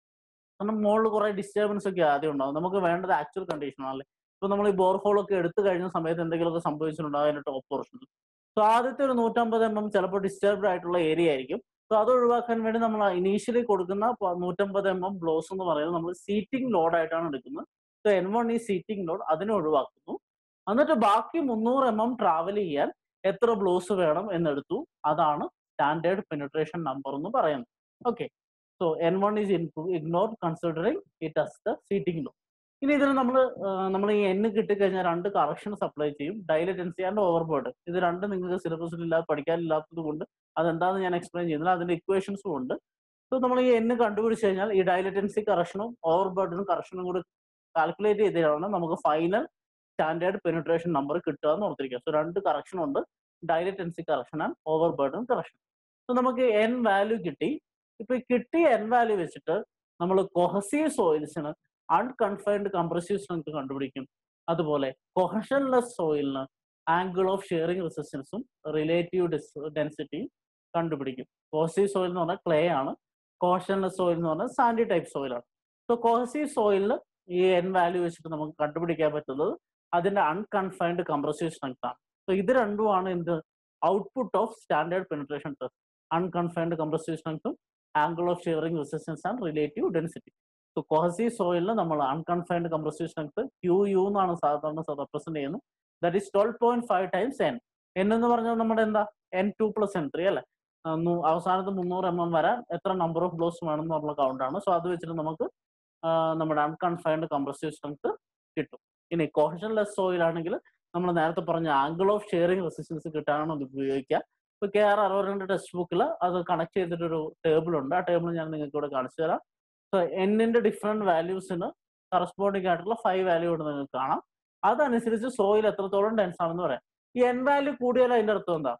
കാരണം മുകളിൽ കുറെ ഡിസ്റ്റർബൻസ് ഒക്കെ ആദ്യം ഉണ്ടാവും നമുക്ക് വേണ്ടത് ആക്ച്വൽ കണ്ടീഷൻ ആണല്ലേ ഇപ്പൊ നമ്മൾ ഈ ബോർഹോൾ ഒക്കെ എടുത്തു കഴിഞ്ഞ സമയത്ത് എന്തെങ്കിലുമൊക്കെ സംഭവിച്ചിട്ടുണ്ടാവും അതിന്റെ ടോപ്പ് പോർഷനിൽ സോ ആദ്യത്തെ ഒരു നൂറ്റമ്പത് എം എം ചിലപ്പോൾ ഡിസ്റ്റർബ്ഡ് ആയിട്ടുള്ള ഏരിയ ആയിരിക്കും സോ അത് ഒഴിവാക്കാൻ വേണ്ടി നമ്മൾ ഇനീഷ്യലി കൊടുക്കുന്ന പ- നൂറ്റമ്പത് എം എം ബ്ലോസ് എന്ന് പറയുന്നത് നമ്മൾ സീറ്റിംഗ് ലോഡ് ആയിട്ടാണ് എടുക്കുന്നത് സോ എൻ വൺ ഈ സീറ്റിംഗ് ലോഡ് അതിനെ ഒഴിവാക്കുന്നു എന്നിട്ട് ബാക്കി മുന്നൂറ് എം എം ട്രാവൽ ചെയ്യാൻ എത്ര ബ്ലോസ് വേണം എന്നെടുത്തു അതാണ് സ്റ്റാൻഡേർഡ് പെനിട്രേഷൻ നമ്പർ എന്ന് പറയുന്നത് okay so N one is ignore considering it as the seating load ഇനി ഇതിൽ നമ്മൾ നമ്മൾ ഈ എൻ കിട്ടിക്കഴിഞ്ഞാൽ രണ്ട് കറക്ഷൻസ് അപ്ലൈ ചെയ്യും ഡൈലറ്റൻസി ആൻഡ് ഓവർബേർഡ് ഇത് രണ്ട് നിങ്ങൾക്ക് സിലബസിൽ ഇല്ലാതെ പഠിക്കാനില്ലാത്തത് കൊണ്ട് അതെന്താണെന്ന് ഞാൻ എക്സ്പ്ലെയിൻ ചെയ്യുന്നില്ല അതിന്റെ ഇക്വേഷൻസും ഉണ്ട് സോ നമ്മൾ ഈ എൻ കണ്ടുപിടിച്ച് കഴിഞ്ഞാൽ ഈ ഡൈലറ്റൻസി കറക്ഷനും ഓവർബേർഡിനും കറക്ഷനും കൂടി കാൽക്കുലേറ്റ് ചെയ്തിട്ടാണ് നമുക്ക് ഫൈനൽ സ്റ്റാൻഡേർഡ് പെനിട്രേഷൻ നമ്പർ കിട്ടുക എന്ന് ഓർത്തിരിക്കുക സോ രണ്ട് കറക്ഷൻ ഉണ്ട് dilatancy correction and overburden correction so നമുക്ക് എൻ വാല്യൂ കിട്ടി ഇപ്പൊ ഈ കിട്ടിയ എൻ വാല്യൂ വെച്ചിട്ട് നമ്മൾ കൊഹസീവ് സോയിൽസിന് അൺകൺഫൈൻഡ് കംപ്രസീവ് സ്ട്രെങ്ത് കണ്ടുപിടിക്കും അതുപോലെ കൊഹഷൻലെസ് സോയിലിന് ആംഗിൾ ഓഫ് ഷെയറിംഗ് റെസിസ്റ്റൻസും റിലേറ്റീവ് ഡെൻസിറ്റിയും കണ്ടുപിടിക്കും കോസീവ് സോയിൽ എന്ന് പറഞ്ഞാൽ ക്ലേ ആണ് കോഷൻലെസ് സോയിൽ എന്ന് പറഞ്ഞാൽ സാൻഡി ടൈപ്പ് സോയിലാണ് സോ കോസീവ് സോയിലിൽ ഈ എൻ വാല്യൂ വെച്ചിട്ട് നമുക്ക് കണ്ടുപിടിക്കാൻ പറ്റുന്നത് അതിന്റെ അൺകൺഫൈൻഡ് കംപ്രസീവ് സ്ട്രെങ്ത് ആണ് സോ ഇത് രണ്ടുമാണ് എന്ത് output of standard penetration test unconfined compressive സ്ട്രെങ്ത്തും angle of shearing resistance and relative density so cohesive സോയിലിന് നമ്മൾ unconfined compressive strength Q U എന്നാണ് സാധാരണ റെപ്രസെന്റ് ചെയ്യുന്നത് that is twelve point five times N N എന്ന് പറഞ്ഞാൽ നമ്മുടെ എന്താ N two plus N three അല്ലെ ആ, നൂ- അവസാനത്ത് മുന്നൂറ് എം എം വരാൻ എത്ര നമ്പർ ഓഫ് ബ്ലോസ് വേണം എന്നുള്ള കൗണ്ടാണ് സോ അത് വെച്ചിട്ട് നമുക്ക് ആ, നമ്മുടെ അൺകൺഫൈൻഡ് കംപ്രസീവ് സ്ട്രെങ്ത് കിട്ടും ഇനി കോഷൻലെസ് സോയിൽ ആണെങ്കിൽ നമ്മൾ നേരത്തെ പറഞ്ഞ ആംഗിൾ ഓഫ് ഷെയറിംഗ് റെസിസ്റ്റൻസ് കിട്ടാനാണ് അത് ഉപയോഗിക്കുക ഇപ്പൊ കെ ആർ അറുപത്തിരണ്ട് ടെക്സ്റ്റ് ബുക്കിൽ അത് കണക്ട് ചെയ്തിട്ടൊരു ടേബിൾ ഉണ്ട് ആ ടേബിൾ ഞാൻ നിങ്ങൾക്ക് ഇവിടെ കാണിച്ചു തരാം സോ എന്നിന്റെ ഡിഫറെന്റ് വാല്യൂസിന് കറസ്പോണ്ടിങ് ആയിട്ടുള്ള ഫൈവ് വാല്യൂ ഇവിടെ നിങ്ങൾക്ക് കാണാം അതനുസരിച്ച് സോയിൽ എത്രത്തോളം ഡെൻസ് ആണെന്ന് പറയാം ഈ എൻ വാല്യൂ കൂടിയാൽ അതിന്റെ അർത്ഥം എന്താ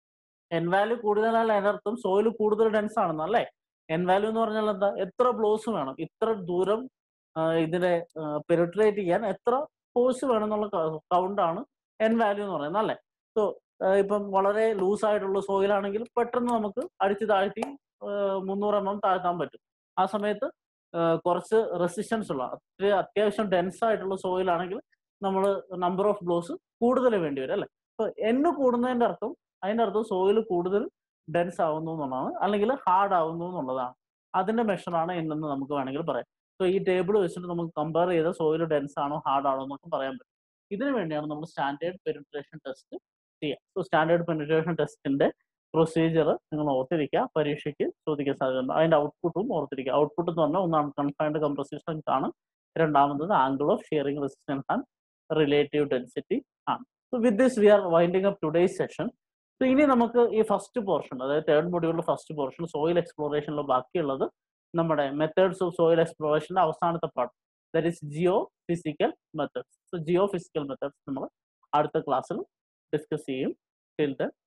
എൻ വാല്യൂ കൂടുതലാണ് അതിന്റെ അർത്ഥം സോയിൽ കൂടുതൽ ഡെൻസ് ആണെന്ന് അല്ലേ എൻ വാല്യൂ എന്ന് പറഞ്ഞാൽ എന്താ എത്ര ബ്ലോസ് വേണം ഇത്ര ദൂരം ആ, ഇതിനെ പെരിട്രേറ്റ് ചെയ്യാൻ എത്ര ഫോഴ്സ് വേണം എന്നുള്ള കൗണ്ടാണ് എൻ വാല്യൂ എന്ന് പറയുന്നത് അല്ലേ സോ ഇപ്പം വളരെ ലൂസ് ആയിട്ടുള്ള സോയിൽ ആണെങ്കിൽ പെട്ടെന്ന് നമുക്ക് അടിച്ച് താഴ്ത്തി മുന്നൂറ് എം എം താഴ്ത്താൻ പറ്റും ആ സമയത്ത് ആ, കുറച്ച് റെസിസ്റ്റൻസ് ഉള്ള അത്ര അത്യാവശ്യം ഡെൻസ് ആയിട്ടുള്ള സോയിൽ ആണെങ്കിൽ നമ്മൾ നമ്പർ ഓഫ് ബ്ലോസ് കൂടുതൽ വേണ്ടി വരും അല്ലേ അപ്പൊ എന്ന് കൂടുന്നതിന്റെ അർത്ഥം അതിന്റെ അർത്ഥം സോയിൽ കൂടുതൽ ഡെൻസ് ആവുന്നു എന്നുള്ളതാണ് അല്ലെങ്കിൽ ഹാർഡ് ആവുന്നു എന്നുള്ളതാണ് അതിന്റെ മെഷറാണ് എന്നെന്ന് നമുക്ക് വേണമെങ്കിൽ പറയാം സോ ഈ ടേബിൾ വെച്ചിട്ട് നമുക്ക് കമ്പയർ ചെയ്ത സോയിൽ ഡെൻസ് ആണോ ഹാർഡ് ആണോ എന്നൊക്കെ പറയാൻ പറ്റും ഇതിനു വേണ്ടിയാണ് നമ്മൾ സ്റ്റാൻഡേർഡ് പെനിട്രേഷൻ ടെസ്റ്റ് ചെയ്യുക സോ സ്റ്റാൻഡേർഡ് പെനിട്രേഷൻ ടെസ്റ്റിന്റെ പ്രൊസീജിയർ നിങ്ങൾ ഓർത്തിരിക്കുക പരീക്ഷയ്ക്ക് ചോദിക്കാൻ സാധ്യതയുണ്ട് അതിന്റെ ഔട്ട്പുട്ടും ഓർത്തിരിക്കുക ഔട്ട്പുട്ട് എന്ന് പറഞ്ഞാൽ ഒന്ന് അൺകൺഫൈൻഡ് കംപ്രസീവ് സ്ട്രെങ്ത് ആണ് രണ്ടാമത്തത് angle of shearing resistance and relative density ആണ് so with this we are winding up today's session so ഇനി നമുക്ക് ഈ ഫസ്റ്റ് പോർഷൻ അതായത് തേർഡ് മൊഡ്യൂളിലെ ഫസ്റ്റ് പോർഷൻ സോയിൽ എക്സ്പ്ലോറേഷനിൽ ബാക്കിയുള്ളത് നമ്മുടെ മെത്തേഡ്സ് ഓഫ് സോയിൽ എക്സ്പ്ലോറേഷന്റെ അവസാനത്തെ part that is geophysical methods so geophysical methods നമ്മൾ അടുത്ത ക്ലാസ്സിൽ ഡിസ്കസ് ചെയ്യും ടിൽ ദ